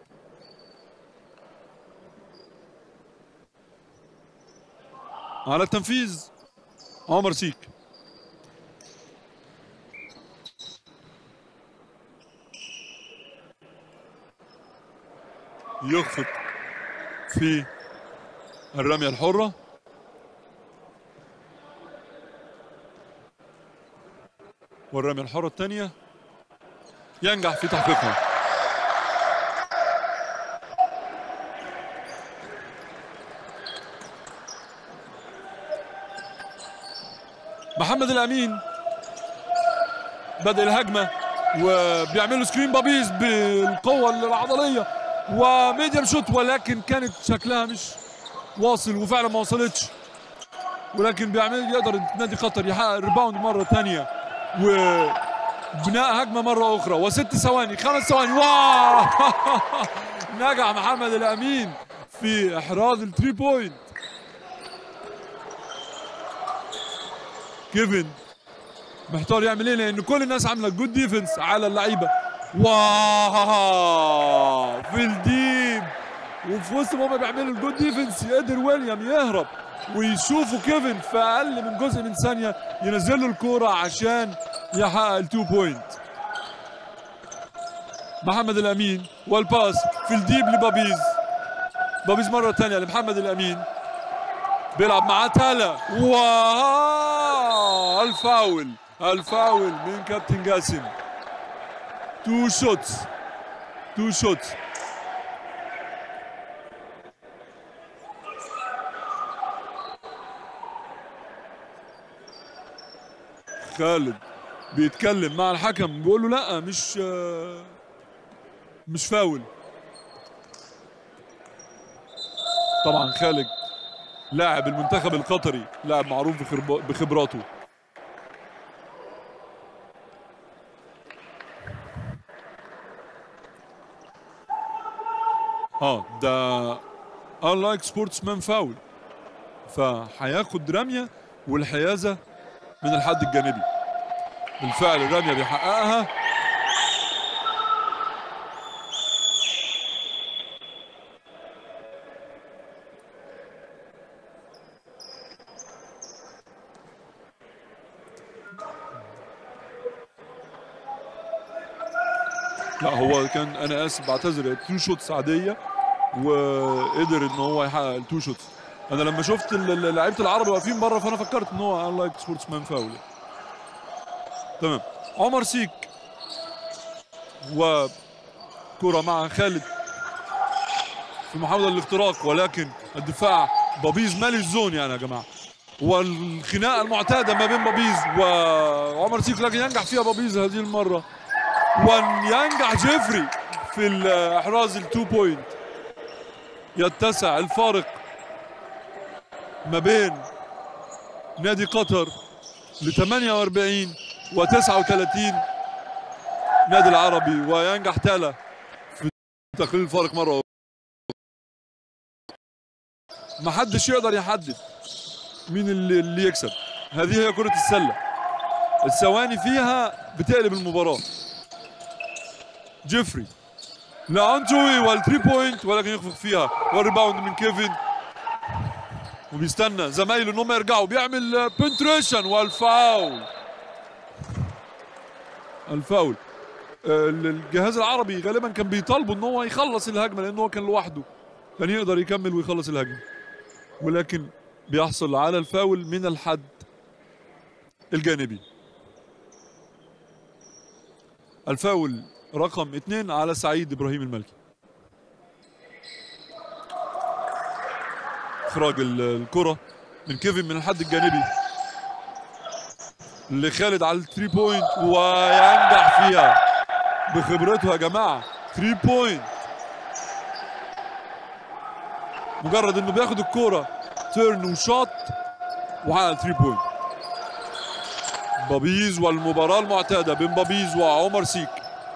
على التنفيذ عمر سيك يخفق في الرمية الحرة والرمية الحرة الثانية ينجح في تحقيقها محمد الامين بدأ الهجمة وبيعملوا سكرين بابيز بالقوة العضلية وميديم شوت ولكن كانت شكلها مش واصل وفعلا ما وصلتش ولكن بيعمل يقدر نادي قطر يحقق الريباوند مرة ثانية وبناء هجمة مرة أخرى وست ثواني خمس ثواني واو نجح محمد الأمين في إحراز الثري بوينت كيفن محتار يعمل ايه لان كل الناس عامله جود ديفنس على اللعيبه واو في الديب وفي وسط ما هم بيعملوا الجود ديفنس قدر ويليام يهرب ويشوفوا كيفن في اقل من جزء من ثانيه ينزل له الكوره عشان يحقق التو بوينت محمد الامين والباس في الديب لبابيز بابيز مره ثانيه لمحمد الامين بيلعب مع تالا واو الفاول الفاول من كابتن جاسم تو شوتس تو شوتس خالد بيتكلم مع الحكم بيقول له لا مش آه، مش فاول طبعا خالد لاعب المنتخب القطري لاعب معروف بخرب- بخبراته اه ده unlike sportsman فاول فهياخد رميه والحيازه من الحد الجانبي بالفعل الرميه بيحققها لا هو كان انا اسف بعتذر تو شوتس عاديه وقدر ان هو يحقق التو شوتس انا لما شفت ال- ال- لعيبه العرب واقفين بره فانا فكرت ان هو ان لايك سبورتس مان فاول تمام عمر سيك وكرة مع خالد في محاولة للاختراق ولكن الدفاع بابيز مالي الزون يعني يا جماعة والخناقة المعتادة ما بين بابيز وعمر سيك لكن ينجح فيها بابيز هذه المرة وينجح جيفري في احراز التو بوينت يتسع الفارق ما بين نادي قطر ل 48 و 39 نادي العربي وينجح تالا في تقليل الفارق مره أخرى. ما حدش يقدر يحدد مين اللي, اللي يكسب هذه هي كرة السلة الثواني فيها بتقلب المباراة جيفري لانجوي والتري بوينت ولكن يخفق فيها والريباوند من كيفن وبيستنى زمايله انهم يرجعوا بيعمل بنتريشن والفاول الفاول آه، الجهاز العربي غالبا كان بيطالبوا ان هو يخلص الهجمه لان هو كان لوحده كان يقدر يكمل ويخلص الهجمه ولكن بيحصل على الفاول من الحد الجانبي الفاول رقم اثنين على سعيد ابراهيم الملكي اخراج ال- الكره من كيفن من الحد الجانبي لخالد على الثري بوينت وينجح فيها بخبرته يا جماعه ثري بوينت مجرد انه بياخد الكوره تيرن وشوت وعلى الثري بوينت بابيز والمباراه المعتاده بين بابيز وعمر سيك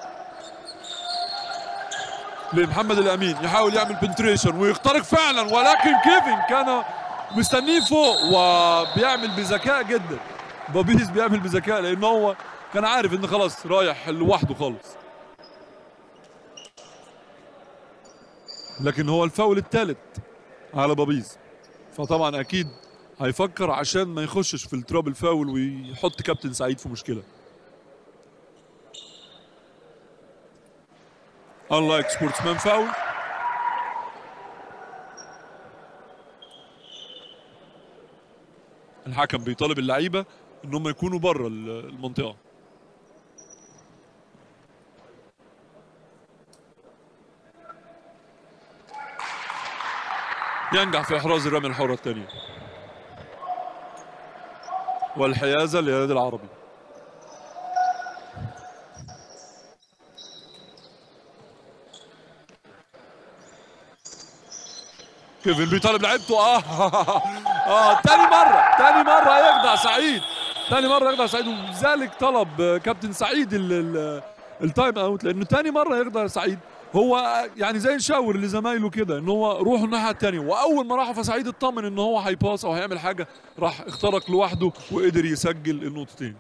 لمحمد الامين يحاول يعمل بنتريشن ويخترق فعلا ولكن كيفن كان مستنيه فوق وبيعمل بذكاء جدا بابيز بيعمل بذكاء لان هو كان عارف ان خلاص رايح لوحده خالص لكن هو الفاول الثالث على بابيز فطبعا اكيد هيفكر عشان ما يخشش في الترابل فاول ويحط كابتن سعيد في مشكله unlike sportsman foul الحكم بيطالب اللعيبه ان هم يكونوا بره المنطقه ينجح في احراز الرميه الحره الثانيه والحيازه للنادي العربي كيفن بيطالب لعيبته اه اه تاني مره تاني مره يخدع سعيد تاني مره يخدع سعيد ولذلك طلب آه، كابتن سعيد ال- ال- التايم اوت لانه تاني مره يخدع سعيد هو يعني زي نشاور لزمايله كده ان هو روحوا الناحيه الثانيه واول ما راحوا فسعيد اطمن ان هو هيباص او هيعمل حاجه راح اخترق لوحده وقدر يسجل النقطتين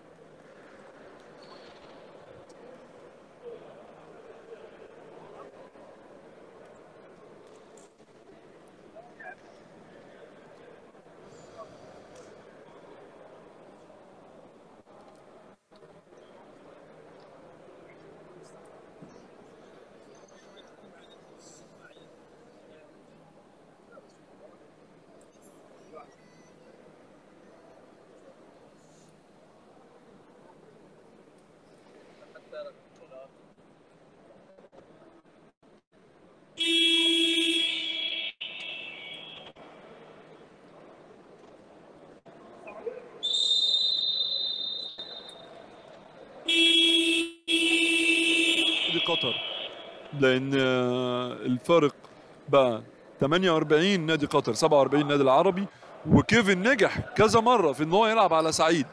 دي قطر لان آه، الفرق بقى 48 نادي قطر 47 نادي العربي وكيفن نجح كذا مره في ان هو يلعب على سعيد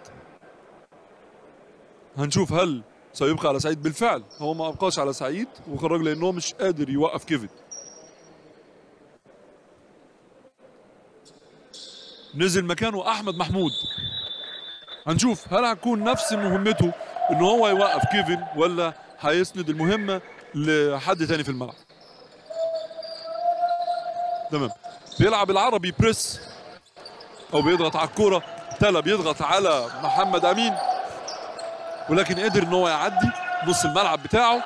هنشوف هل سيبقى على سعيد بالفعل هو ما ابقاش على سعيد وخرج لانه هو مش قادر يوقف كيفن نزل مكانه احمد محمود هنشوف هل هتكون نفس مهمته ان هو يوقف كيفن ولا هيسند المهمه لحد تاني في الملعب تمام بيلعب العربي بريس او بيضغط على الكوره تلا بيضغط على محمد امين ولكن قدر ان هو يعدي نص الملعب بتاعه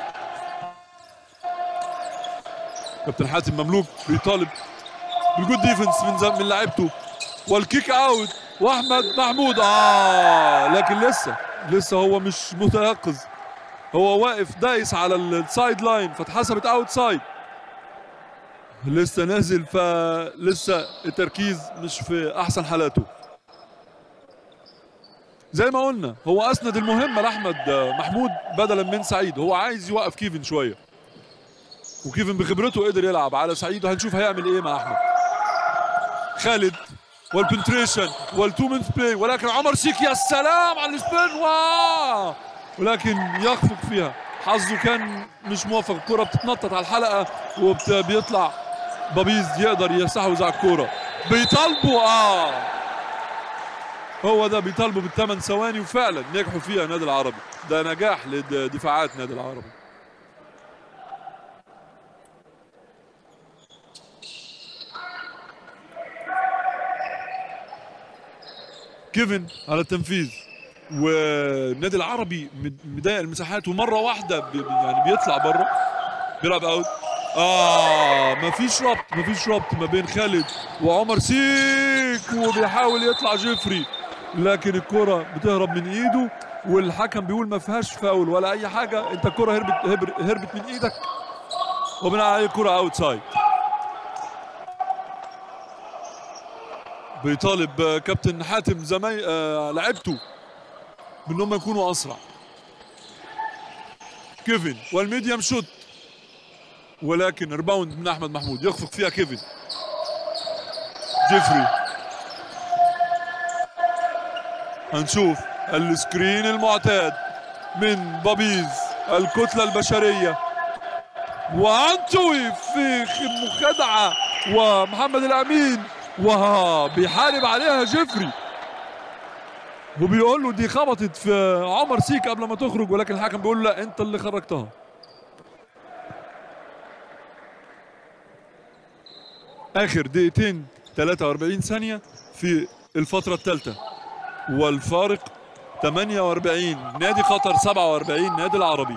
كابتن حاتم مملوك بيطالب بالجود ديفنس من زم- من لعيبته والكيك اوت واحمد محمود اه لكن لسه لسه هو مش متيقظ هو واقف دايس على السايد لاين فاتحسبت اوت سايد لسه نازل فلسه التركيز مش في احسن حالاته زي ما قلنا هو اسند المهمه لاحمد محمود بدلا من سعيد هو عايز يوقف كيفن شويه وكيفن بخبرته قدر يلعب على سعيد وهنشوف هيعمل ايه مع احمد خالد والبنتريشن والتو من بلاي ولكن عمر سيك يا سلام على السبين واو ولكن يخفق فيها حظه كان مش موفق الكرة بتتنطط على الحلقة وبيطلع بابيز يقدر يستحوذ على الكرة بيطالبوا اه هو ده بيطالبوا بالثمان ثواني وفعلا نجحوا فيها النادي العربي ده نجاح لدفاعات النادي العربي كيفن على التنفيذ والنادي العربي مد- مضايق المساحات ومره واحده بي يعني بيطلع بره بيلعب اوت اه مفيش ربط مفيش ربط ما بين خالد وعمر سيك وبيحاول يطلع جيفري لكن الكره بتهرب من ايده والحكم بيقول ما فيهاش فاول ولا اي حاجه انت الكره هربت هبر- هربت من ايدك وبناء عليه الكره اوتسايد بيطالب آه، كابتن حاتم زمي آه لعبته بانهم يكونوا اسرع كيفن والميديم شوت ولكن ريباوند من احمد محمود يخفق فيها كيفن جيفري هنشوف السكرين المعتاد من بابيز الكتلة البشرية وانتوي في مخادعة ومحمد الأمين وبيحارب عليها جيفري وبيقول له دي خبطت في عمر سيك قبل ما تخرج ولكن الحكم بيقول له لا انت اللي خرجتها اخر دقيقتين 43 ثانية في الفترة الثالثة والفارق 48 نادي قطر 47 نادي العربي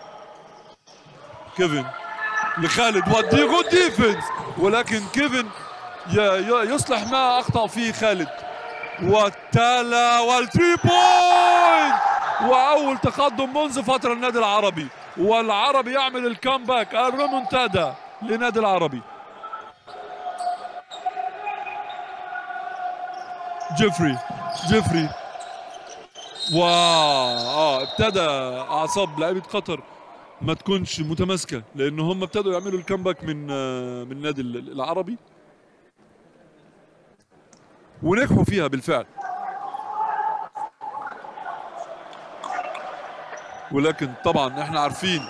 كيفن لخالد ودي جود ديفنس ولكن كيفن ي- ي- يصلح ما اخطا فيه خالد والتالا والتري بوينت واول تقدم منذ فتره النادي العربي والعربي يعمل الكامباك الريمونتادا للنادي العربي جيفري جيفري واو اه ابتدى اعصاب لاعيبه قطر ما تكونش متماسكه لان هم ابتدوا يعملوا الكامباك من آه، من النادي ال- العربي ونجحوا فيها بالفعل ولكن طبعا احنا عارفين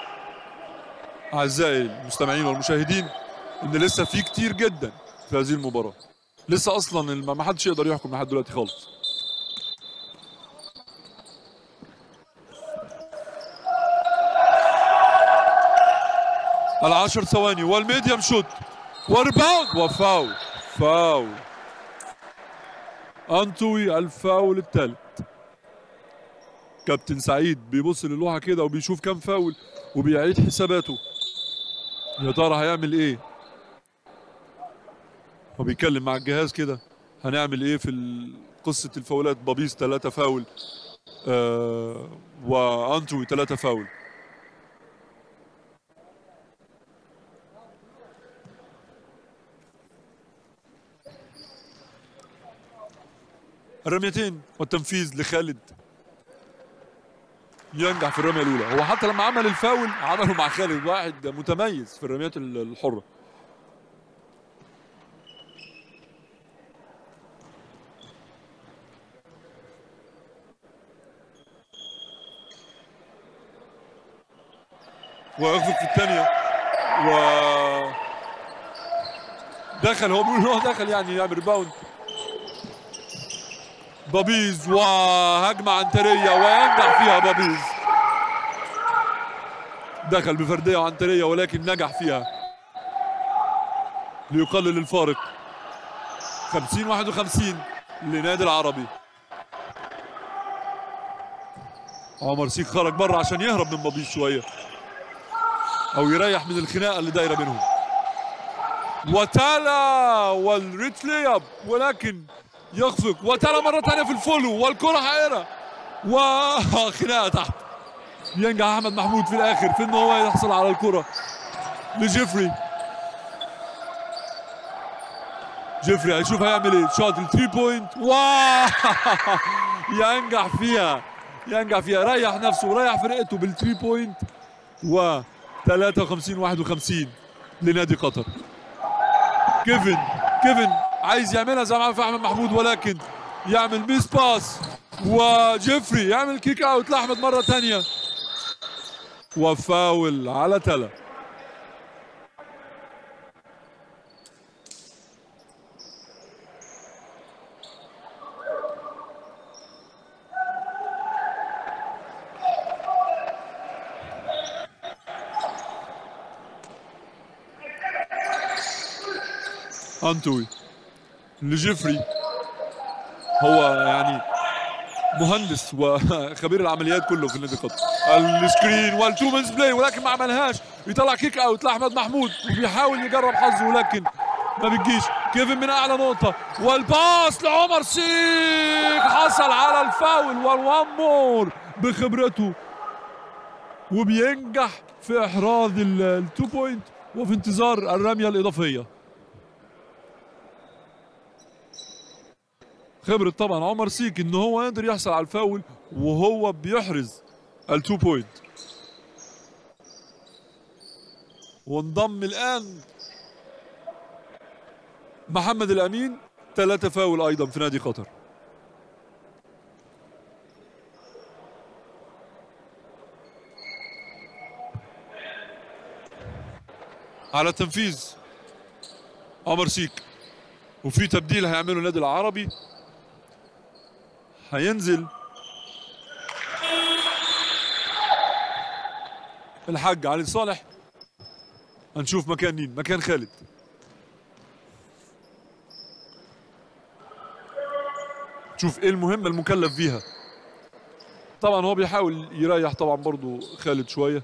اعزائي المستمعين والمشاهدين ان لسه في كتير جدا في هذه المباراه لسه اصلا الم- ما حدش يقدر يحكم لحد دلوقتي خالص العشر ثواني والميديم شوت وريباوند وفاول فاول انتوي الفاول الثالث كابتن سعيد بيبص للوحه كده وبيشوف كام فاول وبيعيد حساباته يا ترى هيعمل ايه هو بيتكلم مع الجهاز كده هنعمل ايه في ال- قصه الفاولات بابيس ثلاثة فاول آه وانتوي ثلاثة فاول الرميتين والتنفيذ لخالد ينجح في الرميه الاولى هو حتى لما عمل الفاول عمله مع خالد واحد متميز في الرميات ال- الحره ويخفق في الثانيه و دخل هو بيقول إن هو دخل يعني يعمل ريباوند بابيز وهجمة عنترية وينجح فيها بابيز دخل بفردية عنترية ولكن نجح فيها ليقلل الفارق 50 51 لنادي العربي عمر سيك خرج بره عشان يهرب من بابيز شوية أو يريح من الخناقة اللي دايرة بينهم وتالا والريت لياب ولكن يخفق وتالا مرة ثانية في الفولو والكرة حائرة وخناقة تحت ينجح أحمد محمود في الآخر في إن هو يحصل على الكرة لجيفري جيفري هيشوف هيعمل ايه شوت الثري بوينت واو ينجح فيها ينجح فيها ريح نفسه وريح فرقته بالثري بوينت و 53 51 لنادي قطر كيفن كيفن عايز يعملها زي ما عمل في احمد محمود ولكن يعمل ميس باس وجيفري يعمل كيك اوت لاحمد مره ثانيه وفاول على تلا انتوي لجيفري هو يعني مهندس وخبير العمليات كله في النادي قطر السكرين والتو منز بلاي ولكن ما عملهاش يطلع كيك اوت لاحمد محمود وبيحاول يجرب حظه ولكن ما بتجيش كيفن من اعلى نقطه والباس لعمر سيك حصل على الفاول والوان مور بخبرته وبينجح في احراز ال- التو بوينت وفي انتظار الرميه الاضافيه خبرة طبعا عمر سيك ان هو يقدر يحصل على الفاول وهو بيحرز التو بوينت وانضم الان محمد الامين ثلاثة فاول ايضا في نادي قطر على تنفيذ عمر سيك وفي تبديل هيعمله النادي العربي هينزل الحاج علي صالح هنشوف مكان مين مكان خالد شوف ايه المهمة المكلف بيها طبعا هو بيحاول يريح طبعا برضو خالد شوية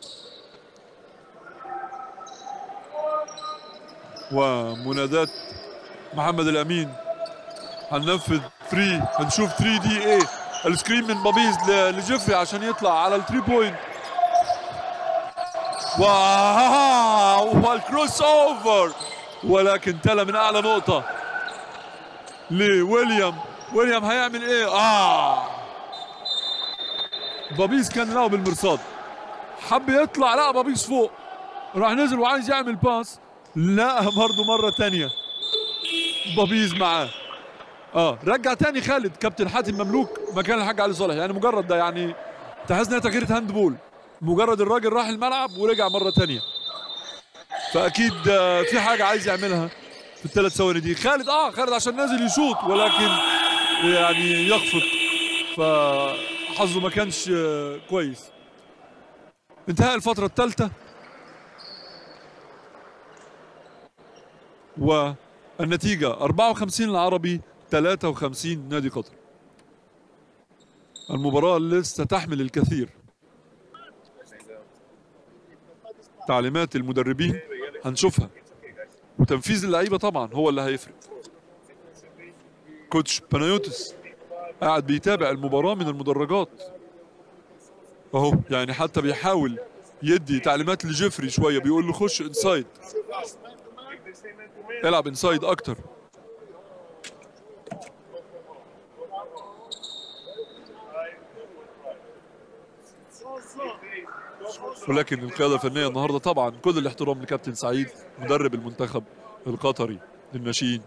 ومنادات محمد الامين هننفذ 3 هنشوف 3 دي ايه السكرين من بابيز ل- لجيفري عشان يطلع على الثري بوينت واو والكروس اوفر ولكن تلا من اعلى نقطة لويليام ويليام هيعمل ايه اه بابيز كان له بالمرصاد حب يطلع لا بابيز فوق راح نزل وعايز يعمل باس لا برضه مرة تانية بابيز معاه اه رجع تاني خالد كابتن حاتم مملوك مكان الحاج علي صالح يعني مجرد ده يعني تحس انها تغيير هاند بول مجرد الراجل راح الملعب ورجع مره تانية فاكيد آه، في حاجه عايز يعملها في الثلاث ثواني دي خالد اه خالد عشان نازل يشوط ولكن يعني يخفق فحظه ما كانش آه، كويس انتهاء الفتره الثالثه والنتيجه 54 العربي 53 نادي قطر المباراة لسه تحمل الكثير تعليمات المدربين هنشوفها وتنفيذ اللعيبة طبعا هو اللي هيفرق كوتش بانايوتس قاعد بيتابع المباراة من المدرجات اهو يعني حتى بيحاول يدي تعليمات لجيفري شوية بيقول له خش انسايد العب انسايد اكتر ولكن القيادة الفنية النهاردة طبعا كل الاحترام لكابتن سعيد مدرب المنتخب القطري للناشئين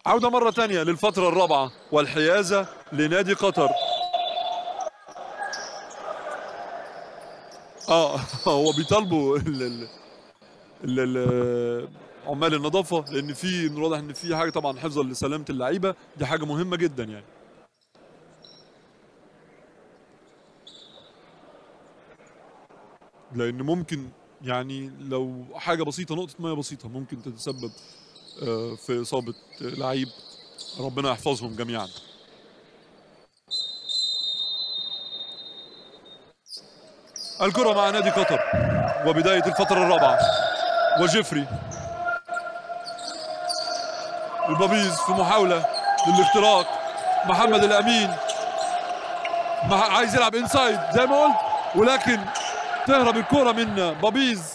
عودة مرة تانية للفترة الرابعة والحيازة لنادي قطر اه هو بيطالبوا ال ال ال ال عمال النظافة لأن في من واضح إن في حاجة طبعا حفظا لسلامة اللعيبة دي حاجة مهمة جدا يعني لأن ممكن يعني لو حاجة بسيطة نقطة مية بسيطة ممكن تتسبب آه، في إصابة لعيب ربنا يحفظهم جميعا الكرة مع نادي قطر وبداية الفترة الرابعة وجيفري البابيز في محاولة للاختراق محمد الأمين مع عايز يلعب انسايد زي ما قلت ولكن تهرب الكرة من بابيز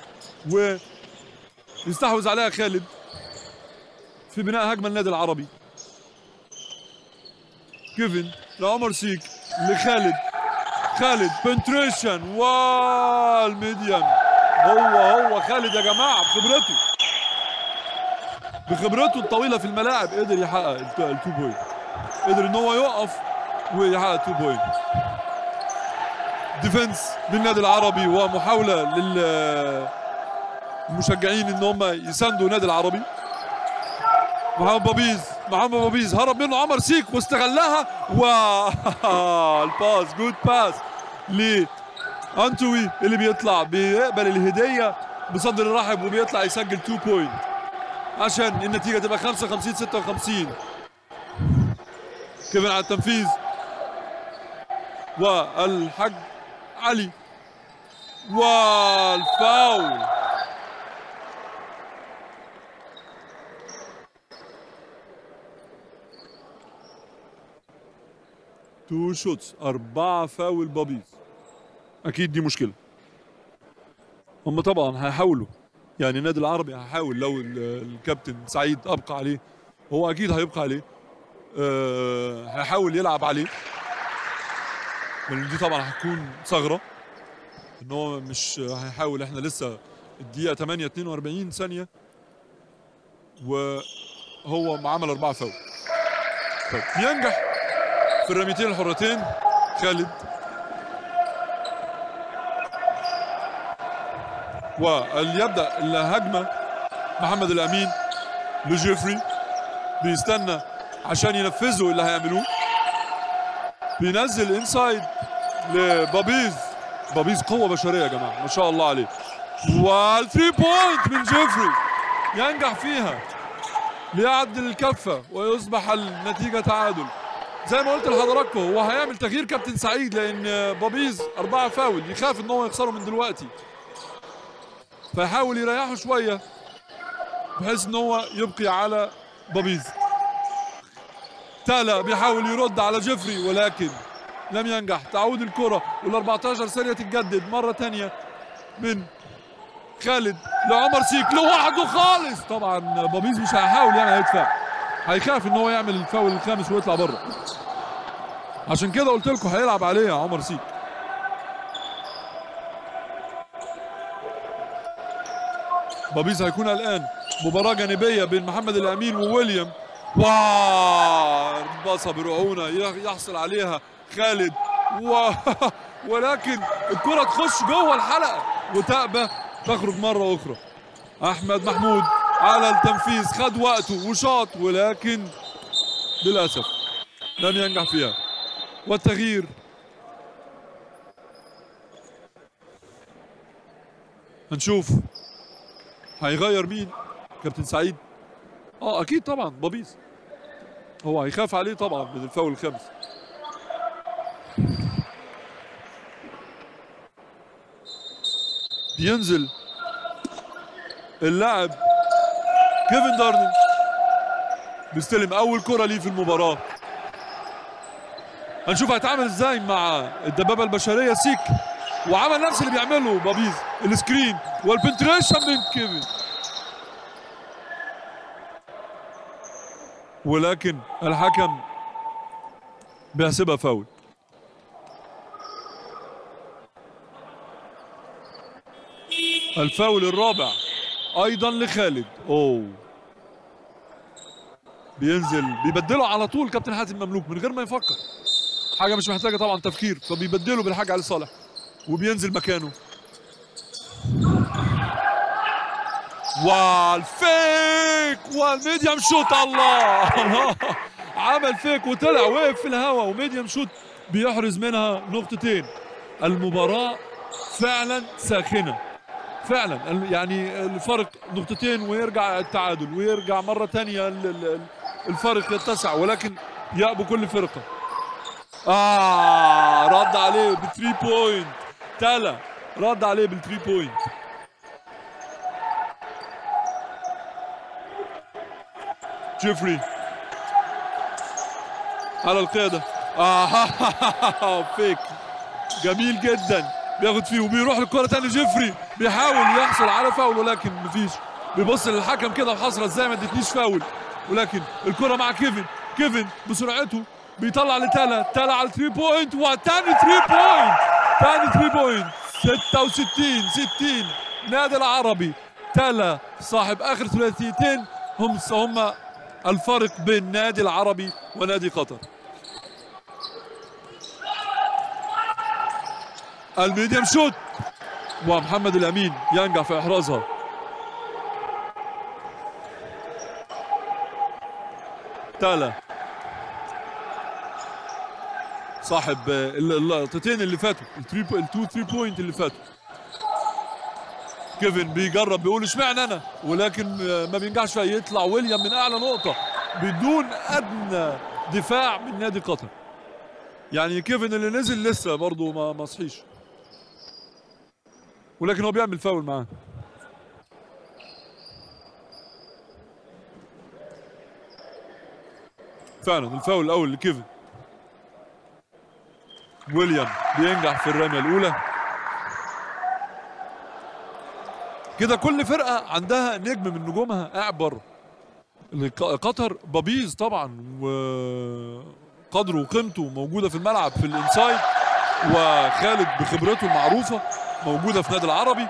ويستحوذ عليها خالد في بناء هجمة النادي العربي كيفن لعمر سيك لخالد خالد بنتريشن والميديم هو هو خالد يا جماعة بخبرته بخبرته الطويلة في الملاعب قدر يحقق الت- التو بوينت قدر ان هو يقف ويحقق التو بوينت ديفنس للنادي العربي ومحاولة للمشجعين ان هم يساندوا النادي العربي محمد بابيز محمد بابيز هرب منه عمر سيك واستغلها والباس جود باس ل انتوي اللي بيطلع بيقبل الهديه بصدر رحب وبيطلع يسجل 2 بوينت عشان النتيجه تبقى 55 56 كيفن على التنفيذ والحاج علي والفاول تو شوتس أربعة فاول بابيز أكيد دي مشكلة هم طبعا هيحاولوا يعني النادي العربي هيحاول لو ال- الكابتن سعيد أبقى عليه هو أكيد هيبقى عليه أه هيحاول يلعب عليه لأن دي طبعا هتكون ثغرة إن هو مش هيحاول إحنا لسه الدقيقة 8 42 ثانية وهو عمل أربعة فاول طيب ينجح في الرميتين الحرتين خالد وليبدا الهجمه محمد الامين لجيفري بيستنى عشان ينفذوا اللي هيعملوه بينزل انسايد لبابيز بابيز قوه بشريه يا جماعه ما شاء الله عليه والثري بوينت من جيفري ينجح فيها ليعدل الكفه ويصبح النتيجه تعادل زي ما قلت لحضراتكم هو هيعمل تغيير كابتن سعيد لان بابيز اربعه فاول يخاف ان هو يخسره من دلوقتي فيحاول يريحه شويه بحيث ان هو يبقي على بابيز تالا بيحاول يرد على جيفري ولكن لم ينجح تعود الكرة وال 14 ثانية تتجدد مرة تانية من خالد لعمر سيك لوحده خالص طبعا بابيز مش هيحاول يعني هيدفع هيخاف ان هو يعمل الفاول الخامس ويطلع بره عشان كده قلت لكم هيلعب عليه يا عمر سيك بابيز هيكون الان مباراة جانبية بين محمد الأمين وويليام وانبصى برعونة يحصل عليها خالد و... ولكن الكرة تخش جوه الحلقة وتأبى تخرج مرة أخرى أحمد محمود على التنفيذ خد وقته وشاط ولكن للأسف لم ينجح فيها والتغيير هنشوف هيغير مين كابتن سعيد اه اكيد طبعا بابيز هو هيخاف عليه طبعا من الفاول الخامس بينزل اللاعب كيفن دارنل بيستلم اول كره ليه في المباراه هنشوف هيتعامل ازاي مع الدبابه البشريه سيك وعمل نفس اللي بيعمله بابيز السكرين والبنتريشن من كيفن ولكن الحكم بيحسبها فاول الفاول الرابع ايضا لخالد اوه بينزل بيبدله على طول كابتن حاتم مملوك من غير ما يفكر حاجه مش محتاجه طبعا تفكير فبيبدله بالحاج علي صالح وبينزل مكانه والفيك والميديم شوت الله الله عمل فيك وطلع وقف في الهواء وميديم شوت بيحرز منها نقطتين المباراة فعلا ساخنة فعلا ال- يعني الفرق نقطتين ويرجع التعادل ويرجع مرة تانية ال- ال- الفرق يتسع ولكن يأبو كل فرقة آه رد عليه بثري بوينت تلا رد عليه بالثري بوينت جيفري على القيادة آه فيك جميل جدا بياخد فيه وبيروح للكرة تاني جيفري بيحاول يحصل على فاول ولكن مفيش بيبص للحكم كده بحسرة ازاي ما ادتنيش فاول ولكن الكرة مع كيفن كيفن بسرعته بيطلع لتالا تالا على 3 بوينت وتاني 3 بوينت تاني 3 بوينت 66 60 نادي العربي تالا صاحب اخر ثلاثيتين هم هم الفرق بين نادي العربي ونادي قطر الميديم شوت ومحمد الامين ينجح في احرازها تالا صاحب ال- اللقطتين اللي فاتوا التري التو ثري بوينت اللي فاتوا كيفن بيجرب بيقول اشمعنى انا ولكن ما بينجحش فيها يطلع ويليام من اعلى نقطه بدون ادنى دفاع من نادي قطر يعني كيفن اللي نزل لسه برضه ما ما صحيش ولكن هو بيعمل فاول معاه فعلا الفاول الاول لكيفن ويليام بينجح في الرميه الاولى كده كل فرقه عندها نجم من نجومها قاعد بره الق- قطر بابيز طبعا وقدره وقيمته موجوده في الملعب في الانسايد وخالد بخبرته المعروفه موجوده في نادي العربي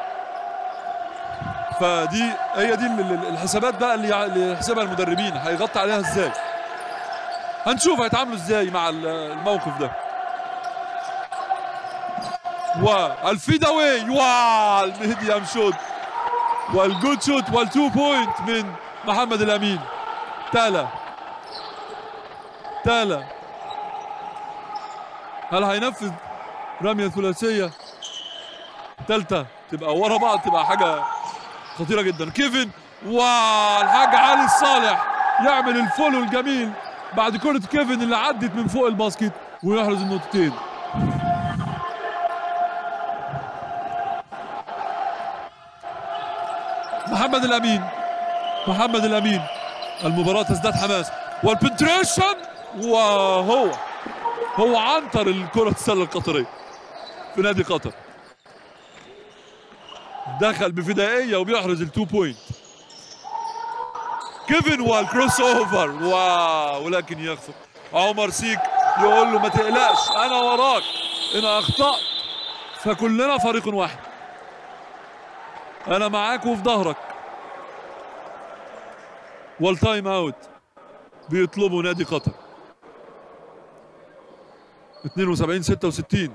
فدي هي دي ال- ال- الحسابات بقى اللي اللي يحسبها المدربين هيغطي عليها ازاي هنشوف هيتعاملوا ازاي مع ال- الموقف ده والفيداوي والميديم شوت والجود شوت والتو بوينت من محمد الامين تالا تالا هل هينفذ رميه ثلاثيه ثالثه تبقى ورا بعض تبقى حاجه خطيره جدا كيفن والحاج علي الصالح يعمل الفولو الجميل بعد كره كيفن اللي عدت من فوق الباسكت ويحرز النقطتين محمد الامين محمد الامين المباراه تزداد حماس والبنتريشن وهو هو عنتر الكره السله القطريه في نادي قطر دخل بفدائيه وبيحرز التو بوينت كيفن والكروس اوفر واو ولكن يخسر عمر سيك يقول له ما تقلقش انا وراك ان اخطات فكلنا فريق واحد انا معاك وفي ظهرك والتايم اوت بيطلبوا نادي قطر 72 66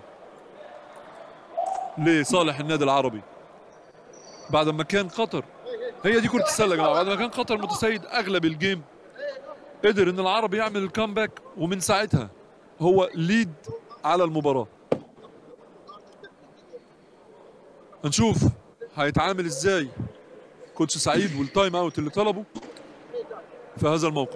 لصالح النادي العربي بعد ما كان قطر هي دي كرة السلة يا جماعة بعد ما كان قطر متسيد أغلب الجيم قدر إن العربي يعمل الكامباك ومن ساعتها هو ليد على المباراة هنشوف هيتعامل ازاي كوتش سعيد والتايم اوت اللي طلبه في هذا الموقف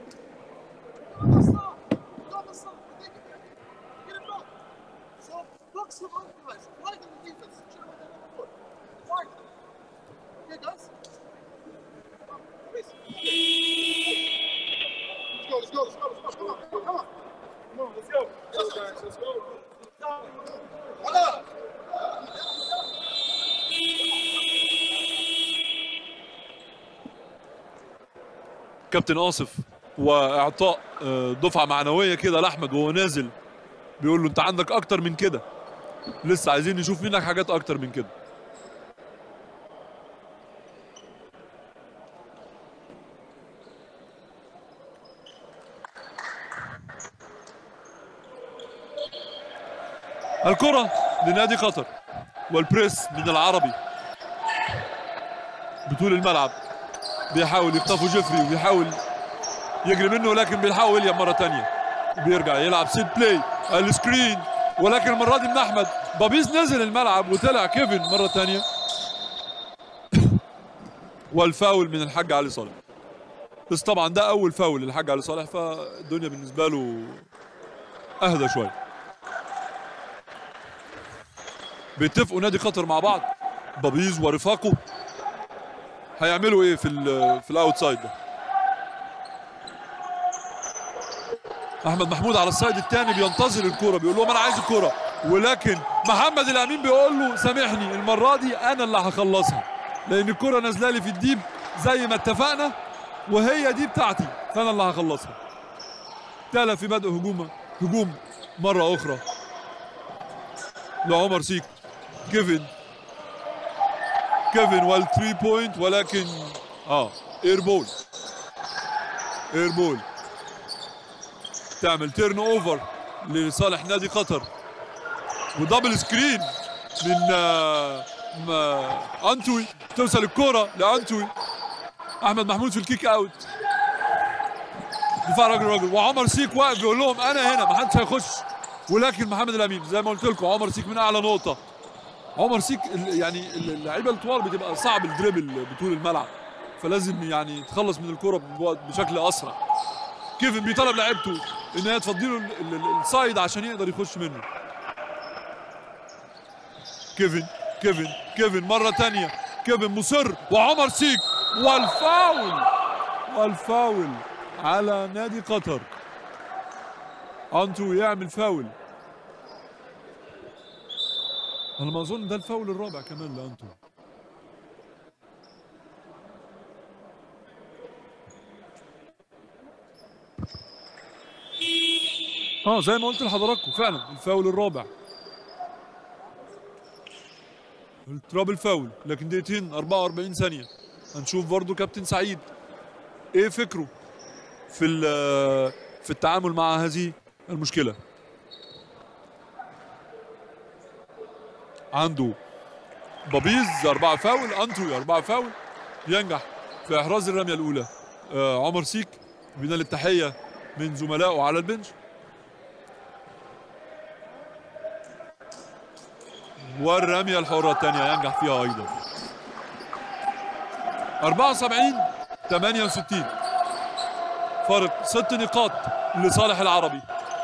Let's go, let's go, let's go, let's go. Come on, come on, come on. Come on, let's go. Let's go, guys, let's go. Hold up. كابتن آصف واعطاء آه، دفعه معنويه كده لاحمد وهو نازل بيقول له انت عندك اكتر من كده لسه عايزين نشوف منك حاجات اكتر من كده الكرة لنادي قطر والبريس من العربي بطول الملعب بيحاول يخطفوا جيفري وبيحاول يجري منه لكن بيلحقوا ويليام مرة تانية بيرجع يلعب سيت بلاي السكرين ولكن المرة دي من أحمد بابيز نزل الملعب وطلع كيفن مرة تانية والفاول من الحاج علي صالح بس طبعا ده أول فاول للحاج علي صالح فالدنيا بالنسبة له أهدى شوية بيتفقوا نادي قطر مع بعض بابيز ورفاقه هيعملوا ايه في ال في الاوتسايد ده احمد محمود على السايد الثاني بينتظر الكرة بيقول لهم انا عايز الكرة ولكن محمد الامين بيقول له سامحني المرة دي انا اللي هخلصها لان الكرة نازله لي في الديب زي ما اتفقنا وهي دي بتاعتي فانا اللي هخلصها تلا في بدء هجوم هجوم مرة اخرى لعمر سيك كيفن كيفن والثري بوينت ولكن اه اير بول اير بول تعمل تيرن اوفر لصالح نادي قطر ودبل سكرين من آه ما انتوي توصل الكرة لانتوي احمد محمود في الكيك اوت دفاع راجل راجل وعمر سيك واقف بيقول لهم انا هنا ما حدش هيخش ولكن محمد الامين زي ما قلت لكم عمر سيك من اعلى نقطه عمر سيك ال- يعني ال- اللعيبه الطوال بتبقى صعب الدريبل بطول الملعب فلازم يعني يتخلص من الكره بوقت- بشكل اسرع كيفن بيطلب لعيبته ان هي تفضي له ال- ال- السايد عشان يقدر يخش منه كيفن كيفن كيفن مره تانية كيفن مصر وعمر سيك والفاول والفاول على نادي قطر انتو يعمل فاول انا ما اظن ده الفاول الرابع كمان لانتو اه زي ما قلت لحضراتكم فعلا الفاول الرابع الترابل فاول لكن دقيقتين 44 ثانية هنشوف برضو كابتن سعيد ايه فكره في ال- في التعامل مع هذه المشكلة عنده بابيز أربعة فاول أنتوي أربعة فاول ينجح في إحراز الرمية الأولى آه عمر سيك بينال التحية من زملائه على البنش والرمية الحرة الثانية ينجح فيها أيضا 74 68 فرق ست نقاط لصالح العربي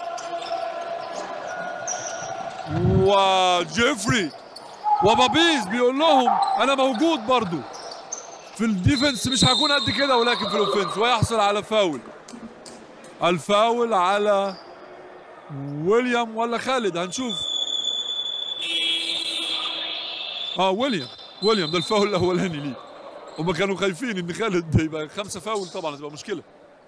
وجيفري وبابيز بيقول لهم انا موجود برضو في الديفنس مش هكون قد كده ولكن في الاوفنس ويحصل على فاول الفاول على ويليام ولا خالد هنشوف اه ويليام ويليام ده الفاول الاولاني ليه هما كانوا خايفين ان خالد يبقى خمسه فاول طبعا هتبقى مشكله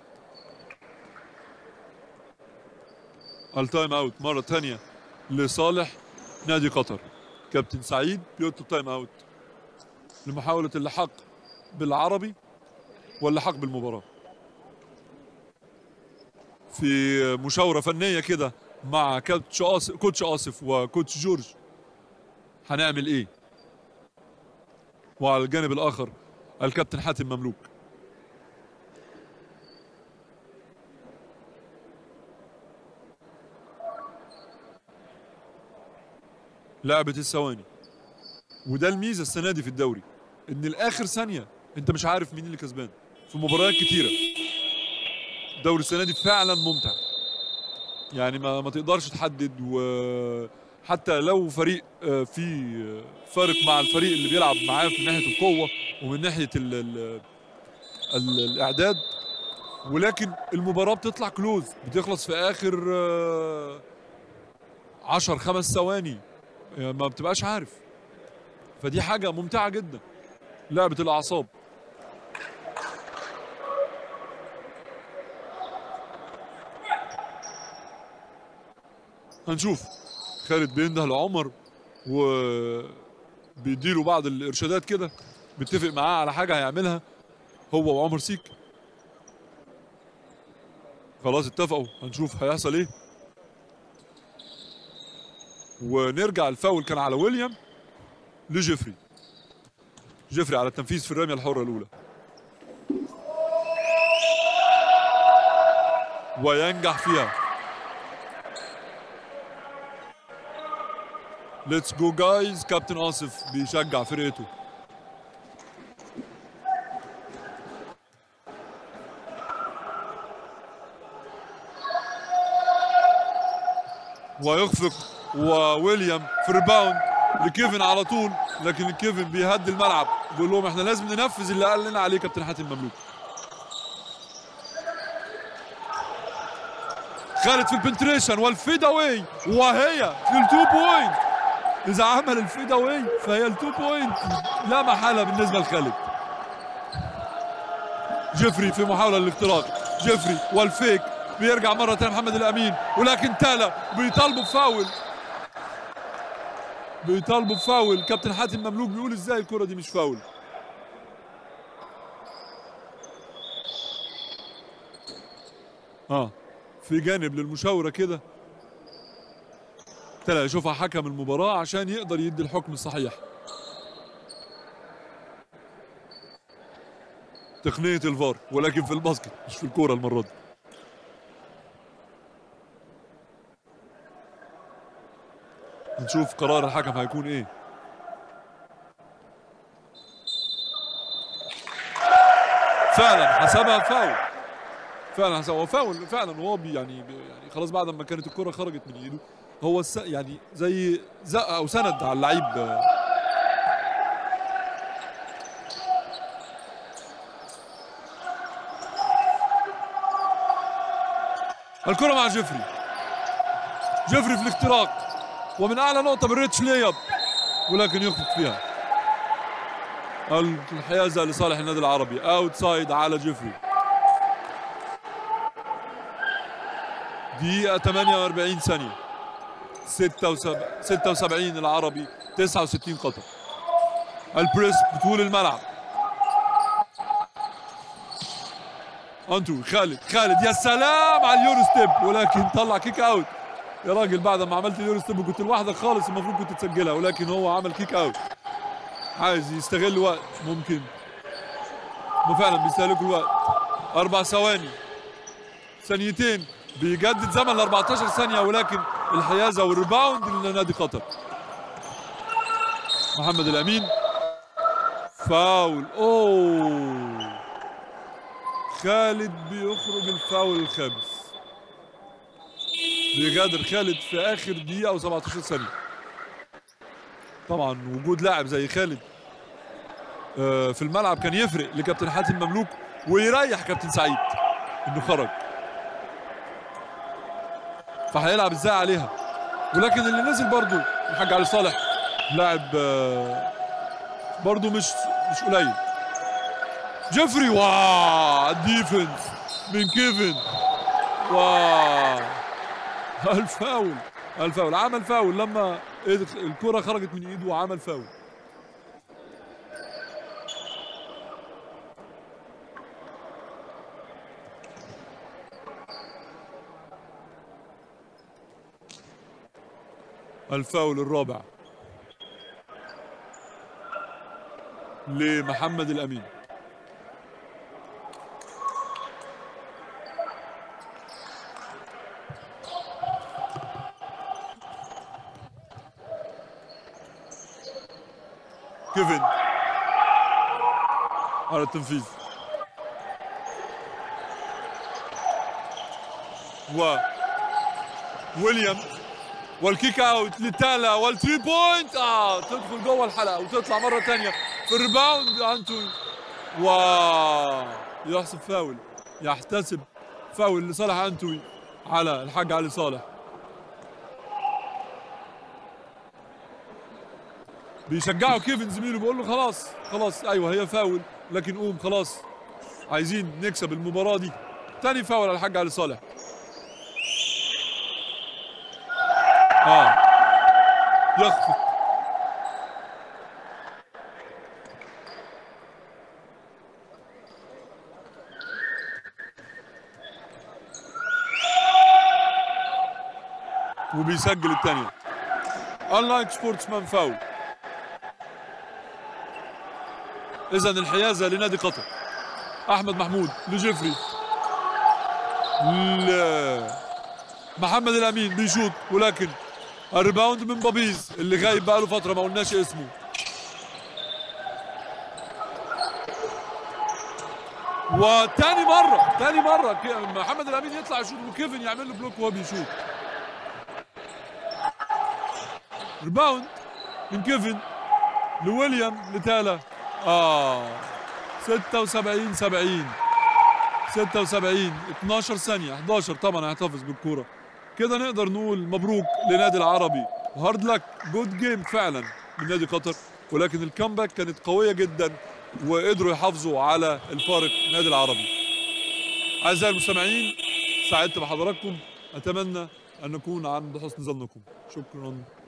التايم اوت مره ثانيه لصالح نادي قطر كابتن سعيد بيطلب تايم اوت لمحاوله اللحاق بالعربي واللحاق بالمباراه في مشاوره فنيه كده مع كوتش آصف كوتش آصف وكوتش جورج هنعمل ايه وعلى الجانب الاخر الكابتن حاتم مملوك لعبة الثواني وده الميزة السنة دي في الدوري ان الاخر ثانية انت مش عارف مين اللي كسبان في مباريات كتيرة الدوري السنة دي فعلا ممتع يعني ما ما تقدرش تحدد وحتى لو فريق آه، فيه فارق مع الفريق اللي بيلعب معاه من ناحية القوة ومن ناحية ال ال ال الاعداد ولكن المباراة بتطلع كلوز بتخلص في اخر آه، عشر خمس ثواني يعني ما بتبقاش عارف فدي حاجة ممتعة جدا لعبة الأعصاب هنشوف خالد بينده لعمر و بيديله بعض الإرشادات كده بيتفق معاه على حاجة هيعملها هو وعمر سيك خلاص اتفقوا هنشوف هيحصل ايه ونرجع الفاول كان على ويليام لجيفري جيفري على التنفيذ في الرميه الحره الاولى وينجح فيها ليتس جو جايز كابتن آصف بيشجع فرقته ويخفق وويليام في ريباوند لكيفن على طول لكن كيفن بيهدي الملعب بيقول لهم احنا لازم ننفذ اللي قال لنا عليه كابتن حاتم مملوك خالد في البنتريشن والفيد اواي وهي التو بوينت اذا عمل الفيد اواي فهي التو بوينت لا محاله بالنسبه لخالد جيفري في محاوله للاختراق جيفري والفيك بيرجع مره ثانيه محمد الامين ولكن تالا بيطالبوا بفاول بيطالبوا بفاول كابتن حاتم مملوك بيقول ازاي الكره دي مش فاول اه في جانب للمشاوره كده تلا يشوفها حكم المباراه عشان يقدر يدي الحكم الصحيح تقنيه الفار ولكن في الباسكت مش في الكوره المره دي نشوف قرار الحكم هيكون ايه فعلا حسبها فاول فعلا حسبها هو فاول فعلا هو بي يعني بي يعني خلاص بعد ما كانت الكره خرجت من ايده هو الس يعني زي زق او سند على اللعيب الكره مع جيفري جيفري في الاختراق ومن اعلى نقطه بالريتش لياب ولكن يخطط فيها الحيازه لصالح النادي العربي اوتسايد على جيفري دقيقة 48 ثانية 76 العربي 69 قطر البريس بطول الملعب انتو خالد خالد يا سلام على اليورو ستيب ولكن طلع كيك اوت يا راجل بعد ما عملت اليورو ستيب كنت لوحدك خالص المفروض كنت تسجلها ولكن هو عمل كيك اوت عايز يستغل وقت ممكن هم فعلا بيستهلكوا الوقت اربع ثواني ثانيتين بيجدد زمن ل 14 ثانيه ولكن الحيازه والريباوند لنادي قطر محمد الامين فاول اوه خالد بيخرج الفاول الخامس بيغادر خالد في اخر دقيقه او 17 ثانيه طبعا وجود لاعب زي خالد آه، في الملعب كان يفرق لكابتن حاتم مملوك ويريح كابتن سعيد انه خرج فهيلعب ازاي عليها ولكن اللي نزل برضو الحاج علي صالح لاعب آه، برضو مش مش قليل جيفري واو الديفنس من كيفن واو الفاول الفاول عمل فاول لما إيد- الكرة خرجت من ايده وعمل فاول الفاول الرابع لمحمد الامين كيفن على التنفيذ و ويليام والكيك اوت لتالا والثري بوينت اه تدخل جوه الحلقه وتطلع مره ثانيه في الريباوند انتو و يحسب فاول يحتسب فاول لصالح انتوي على الحاج علي صالح بيشجعوا كيفن زميله بيقول له خلاص خلاص ايوه هي فاول لكن قوم خلاص عايزين نكسب المباراه دي تاني فاول على الحاج علي صالح اه يخفق وبيسجل الثانيه unlike sportsman فاول اذا الحيازه لنادي قطر احمد محمود لجيفري لا محمد الامين بيشوط ولكن الريباوند من بابيز اللي غايب بقاله فتره ما قلناش اسمه وتاني مره تاني مره ك- محمد الامين يطلع يشوط وكيفن يعمل له بلوك وهو بيشوط ريباوند من كيفن لويليام لتالا اه 76 70 76 12 ثانية 11 طبعا هيحتفظ بالكورة كده نقدر نقول مبروك لنادي العربي هارد لك جود جيم فعلا من نادي قطر ولكن الكامباك كانت قوية جدا وقدروا يحافظوا على الفارق نادي العربي أعزائي المستمعين سعدت بحضراتكم أتمنى أن نكون عند حسن ظنكم شكرا